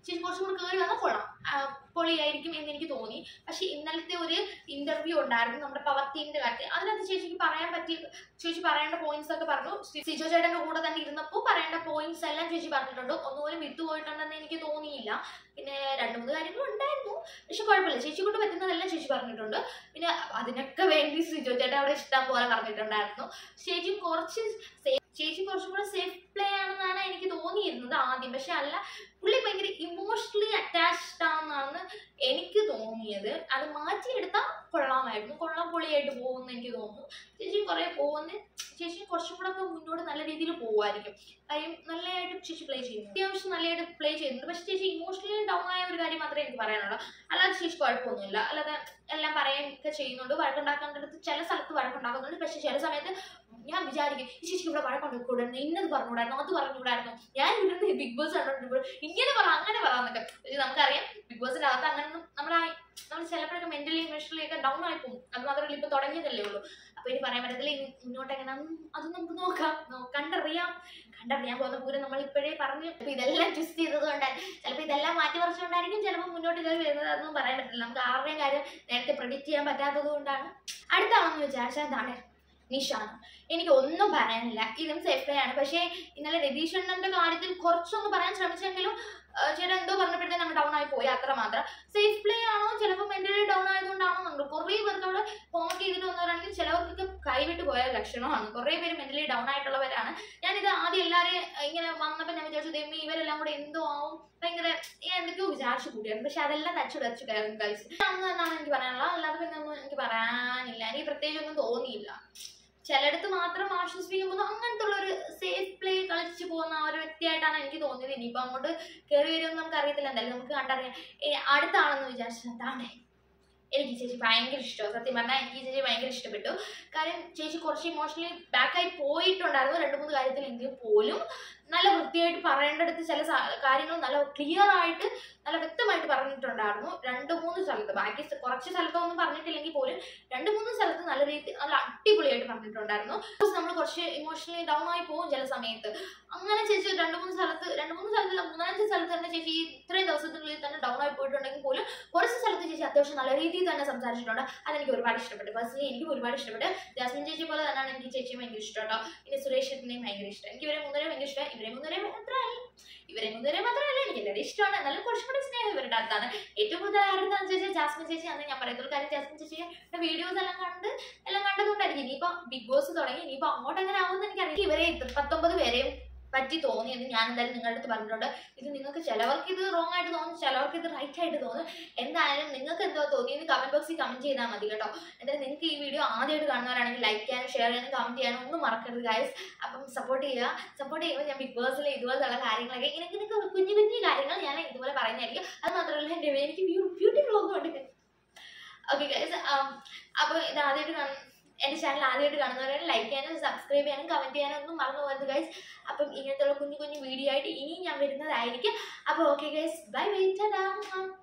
Speaker 1: ചേച്ചി കുറച്ചും കൂടി കയറി വന്നാൽ കൊള്ളാം ആ, പൊളിയായിരിക്കും എന്ന് എനിക്ക് തോന്നി പക്ഷെ ഇന്നലത്തെ ഒരു ഇന്റർവ്യൂ ഉണ്ടായിരുന്നു നമ്മുടെ പവർ ടീമിന്റെ കാര്യത്തിൽ അതിനകത്ത് ചേച്ചിക്ക് പറയാൻ പറ്റിയ ചേച്ചി പറയേണ്ട പോയിന്റ്സ് ഒക്കെ പറഞ്ഞു സി- സിജോ ചേട്ടന്റെ കൂടെ തന്നെ ഇരുന്നപ്പോൾ പറയേണ്ട പോയിന്റ്സ് എല്ലാം ചേച്ചി പറഞ്ഞിട്ടുണ്ട് ഒന്നുപോലും വിട്ടുപോയിട്ടുണ്ടെന്ന് എനിക്ക് തോന്നിയില്ല പിന്നെ രണ്ട് മൂന്ന് കാര്യങ്ങൾ ഉണ്ടായിരുന്നു പക്ഷെ കുഴപ്പമില്ല ചേച്ചി കൊണ്ട് പറ്റുന്നതെല്ലാം ചേച്ചി പറഞ്ഞിട്ടുണ്ട് പിന്നെ അതിനൊക്കെ വേണ്ടി സിജോ ചേട്ടൻ അവിടെ ഇഷ്ടം പോലെ പറഞ്ഞിട്ടുണ്ടായിരുന്നു ചേച്ചി കുറച്ച് safe- ചേച്ചി കുറച്ചും കൂടെ സേഫ് പ്ലേ ആണെന്നാണ് എനിക്ക് തോന്നിയിരുന്നത് ആദ്യം പക്ഷെ അല്ല പുള്ളി ഭയങ്കര ഇമോഷണലി അറ്റാച്ച്ഡ് ആണെന്നാണ് എനിക്ക് തോന്നിയത് അത് മാറ്റിയെടുത്താൽ കൊള്ളാമായിരുന്നു കൊള്ളാം പൊളിയായിട്ട് പോകുമെന്ന് എനിക്ക് തോന്നുന്നു ചേച്ചി കുറേ പോകുന്ന ചേച്ചി കുറച്ചും കൂടെ ഒക്കെ മുന്നോട്ട് നല്ല രീതിയിൽ പോകുമായിരിക്കും കാര്യം നല്ലതായിട്ട് ചേച്ചി പ്ലേ ചെയ്യുന്നു അത്യാവശ്യം നല്ലതായിട്ട് പ്ലേ ചെയ്യുന്നുണ്ട് പക്ഷെ ചേച്ചി ഇമോഷണലി ഡൗൺ ആയ ഒരു കാര്യം മാത്രമേ എനിക്ക് പറയാനുള്ളൂ അല്ലാതെ ചേച്ചി കുഴപ്പമൊന്നുമില്ല അല്ലാതെ എല്ലാം പറയുകയൊക്കെ ചെയ്യുന്നുണ്ട് വഴക്കുണ്ടാക്കേണ്ടടുത്ത് ചില സ്ഥലത്ത് വഴക്കുണ്ടാക്കുന്നുണ്ട് പക്ഷെ ചില സമയത്ത് ഞാൻ വിചാരിക്കും ഈ ചേച്ചിക്ക് ഇവിടെ വഴക്കുണ്ടാക്കൂടായിരുന്നു ഇന്നത് പറഞ്ഞുകൂടായിരുന്നു അത് പറഞ്ഞുകൂടായിരുന്നു ഞാൻ ഇവിടെ ബിഗ് ബോസ് കണ്ടോണ്ട് ഇങ്ങനെ പറ അങ്ങനെ പറയാന്നൊക്കെ പക്ഷെ നമുക്കറിയാം ബിഗ് ബോസിന്റെ അകത്ത് അങ്ങനെ നമ്മൾ നമ്മൾ ചിലപ്പോഴൊക്കെ മെന്റലി ഇമോഷണലി ഒക്കെ ഡൗൺ ആയി പോകും അത് മാത്രമല്ല ഇപ്പൊ തുടങ്ങിയതല്ലേ ഉള്ളൂ അപ്പൊ ഇനി പറയാൻ പറ്റത്തില്ല ഇനി മുന്നോട്ട് എങ്ങനെ അത് നമുക്ക് നോക്കാം നോ- കണ്ടറിയാം കണ്ടറിയാൻ പോകുന്ന പൂരം നമ്മൾ ഇപ്പോഴേ പറഞ്ഞു ഇപ്പൊ ഇതെല്ലാം ട്വിസ്റ്റ് ചെയ്തത് കൊണ്ടാണ് ചിലപ്പോൾ ഇതെല്ലാം മാറ്റി പറിച്ചുകൊണ്ടായിരിക്കും ചിലപ്പോൾ മുന്നോട്ട് കയറി വരുന്നത് അതൊന്നും പറയാൻ പറ്റില്ല നമുക്ക് ആരുടെയും കാര്യം നേരത്തെ പ്രഡിക്റ്റ് ചെയ്യാൻ പറ്റാത്തത് കൊണ്ടാണ് അടുത്ത ആളെന്ന് വിചാരിച്ചാൽ എന്താണ് നിഷാണ് എനിക്ക് ഒന്നും പറയാനില്ല ഇതും സേഫ് ആണ് പക്ഷേ ഇന്നലെ രതീഷ് അണ്ണന്റെ കാര്യത്തിൽ കുറച്ചൊന്ന് പറയാൻ ശ്രമിച്ചെങ്കിലും ആ, ചേട്ടൻ എന്തോ പറഞ്ഞപ്പോഴത്തേനും അങ്ങ് ഡൗൺ ആയി പോയി അത്ര മാത്രം സേഫ് പ്ലേ ആണോ ചിലപ്പോൾ മെന്റലി ഡൗൺ ആയതുകൊണ്ടാണോ നമ്മൾ കുറേ പേർക്ക് അവിടെ ഫോൺ ചെയ്തിട്ട് വന്നവരാണെങ്കിൽ ചിലവർക്കൊക്കെ കൈവിട്ട് പോയ ലക്ഷണമാണ് കുറേ പേര് മെന്റലി ഡൗൺ ആയിട്ടുള്ളവരാണ് ഞാനിത് ആദ്യം എല്ലാവരെയും ഇങ്ങനെ വന്നപ്പോൾ ഞാൻ വിചാരിച്ചു ദൈവമേ ഇവരെല്ലാം കൂടെ എന്തോ ആവും ഭയങ്കര ഞാൻ എന്തൊക്കെയോ വിചാരിച്ചു കൂട്ടിയായിരുന്നു പക്ഷെ അതെല്ലാം തച്ചു തച്ചു കയറും കഴിച്ച് അന്ന് തന്നെയാണ് എനിക്ക് പറയാനുള്ളത് അല്ലാതെ പിന്നെ ഒന്നും എനിക്ക് പറയാനില്ല എനിക്ക് പ്രത്യേകിച്ച് ഒന്നും തോന്നിയില്ല ചിലയിടത്ത് മാത്രം ആശ്വസിപ്പിക്കുമ്പോൾ അങ്ങനത്തെ ഉള്ള ഒരു സേഫ് പ്ലേ കളിച്ചു പോകുന്ന ആ ഒരു വ്യക്തിയായിട്ടാണ് എനിക്ക് തോന്നിയത് ഇനിയിപ്പോൾ അങ്ങോട്ട് കയറി വരുമെന്ന് നമുക്ക് അറിയത്തില്ല എന്തായാലും നമുക്ക് കണ്ടറിയാം ഏ, അടുത്ത ആളെന്ന് വിചാരിച്ചാൽ താണ്ടേ എനിക്ക് ഈ ചേച്ചി ഭയങ്കര ഇഷ്ടമാണ് സത്യം പറഞ്ഞാൽ എനിക്ക് ഈ ചേച്ചി ഭയങ്കര ഇഷ്ടപ്പെട്ടു കാര്യം ചേച്ചി കുറച്ച് ഇമോഷണലി ബാക്കായി പോയിട്ടുണ്ടായിരുന്നു രണ്ട് മൂന്ന് കാര്യത്തിലെങ്കിൽ പോലും നല്ല വൃത്തിയായിട്ട് പറയേണ്ടടുത്ത് ചില സാ- കാര്യങ്ങൾ നല്ല ക്ലിയർ ആയിട്ട് നല്ല വ്യക്തമായിട്ട് പറഞ്ഞിട്ടുണ്ടായിരുന്നു രണ്ട് മൂന്ന് സ്ഥലത്ത് ബാക്കി സ്ഥ- കുറച്ച് സ്ഥലത്തൊന്നും പറഞ്ഞിട്ടില്ലെങ്കിൽ പോലും രണ്ട് മൂന്ന് സ്ഥലത്ത് നല്ല രീതി നല്ല അടിപൊളിയായിട്ട് പറഞ്ഞിട്ടുണ്ടായിരുന്നു നമ്മൾ കുറച്ച് ഇമോഷണലി ഡൗൺ ആയി പോകും ചില സമയത്ത് അങ്ങനെ ചേച്ചി രണ്ട് മൂന്ന് സ്ഥലത്ത് രണ്ട് മൂന്ന് സ്ഥലത്തല്ല മൂന്നാലഞ്ച് സ്ഥലത്ത് തന്നെ ചേച്ചി ഇത്രയും ദിവസത്തിനുള്ളിൽ തന്നെ ഡൗൺ ആയി പോയിട്ടുണ്ടെങ്കിൽ പോലും കുറച്ച് സ്ഥലത്ത് ചേച്ചി അത്യാവശ്യം നല്ല രീതിയിൽ തന്നെ സംസാരിച്ചിട്ടുണ്ട് അതെനിക്ക് ഒരുപാട് ഇഷ്ടപ്പെട്ടു പേഴ്സണലി എനിക്ക് ഒരുപാട് ഇഷ്ടപ്പെട്ടു ജാസ്മിൻ ചേച്ചി പോലെ തന്നെയാണ് എനിക്ക് ചേച്ചിയെ ഭയങ്കര ഇഷ്ടം കേട്ടോ പിന്നെ സുരേഷ് ചേട്ടനെയും ഭയങ്കര ഇഷ്ടം എനിക്ക് ഇവരെ മൂന്നുപേരെ ഭയങ്കര ഇഷ്ടം ഇവരെ മൂന്നുപേരെ മാത്രമല്ല ഇവരെ മൂന്നുപേരെ മാത്രമല്ല എനിക്ക് എല്ലാവരും ഇഷ്ടമാണ് എന്നാലും കുറച്ചും കൂടി സ്നേഹം ഇവരുടെ അടുത്താണ് ഏറ്റവും കൂടുതൽ ആരുടെന്ന് വെച്ചാൽ ജാസ്മിൻ ചേച്ചി അന്ന് ഞാൻ പറയത്തുള്ളൂ കാര്യം ജാസ്മിൻ ചേച്ചിയുടെ വീഡിയോസ് എല്ലാം കണ്ട് എല്ലാം കണ്ടതുകൊണ്ടായിരിക്കും ഇനിയിപ്പോൾ ബിഗ് ബോസ് തുടങ്ങി ഇനിയിപ്പോൾ അങ്ങോട്ട് എങ്ങനെ ആവുമെന്ന് എനിക്കറിയാം ഇവരെ ഇത്ര- പത്തൊമ്പത് പേരെയും പറ്റി തോന്നിയത് ഞാൻ എന്തായാലും നിങ്ങളുടെ അടുത്ത് പറഞ്ഞിട്ടുണ്ട് ഇത് നിങ്ങൾക്ക് ചിലവർക്ക് ഇത് റോങ് ആയിട്ട് തോന്നും ചിലവർക്ക് ഇത് റൈറ്റ് ആയിട്ട് തോന്നും എന്തായാലും നിങ്ങൾക്ക് എന്തോ തോന്നിയെന്ന് കമന്റ് ബോക്സിൽ കമന്റ് ചെയ്താൽ മതി കേട്ടോ എന്തായാലും നിങ്ങൾക്ക് ഈ വീഡിയോ ആദ്യമായിട്ട് കാണുന്നവരാണെങ്കിൽ ലൈക്ക് ചെയ്യാനും ഷെയർ ചെയ്യാനും കമന്റ് ചെയ്യാനും ഒന്നും മറക്കരുത് ഗൈസ് അപ്പം സപ്പോർട്ട് ചെയ്യുക സപ്പോർട്ട് ചെയ്യുമ്പോൾ ഞാൻ ബിഗ് ബോസിൽ ഇതുപോലുള്ള കാര്യങ്ങളൊക്കെ ഇങ്ങനെ ഇങ്ങനെ കുഞ്ഞു കുഞ്ഞു കാര്യങ്ങൾ ഞാൻ ഇതുപോലെ പറയുന്നതായിരിക്കും അത് മാത്രമല്ല എൻ്റെ എനിക്ക് ബ്യൂട്ടി വ്ളോഗും ഉണ്ട് ഓക്കെ ഗൈസ് അപ്പോൾ ഇത് ആദ്യമായിട്ട് കാണുന്ന എൻ്റെ ചാനൽ ആദ്യമായിട്ട് കാണുന്നവരെ ലൈക്ക് ചെയ്യാനും സബ്സ്ക്രൈബ് ചെയ്യാനും കമൻറ്റ് ചെയ്യാനും ഒന്നും മറന്നു പോകരുത് ഗൈസ് അപ്പം ഇങ്ങനത്തെ കുഞ്ഞു കുഞ്ഞു വീഡിയോ ആയിട്ട് ഇനിയും ഞാൻ വരുന്നതായിരിക്കും അപ്പോൾ ഓക്കെ ഗൈസ് ബൈ ബൈ ടാ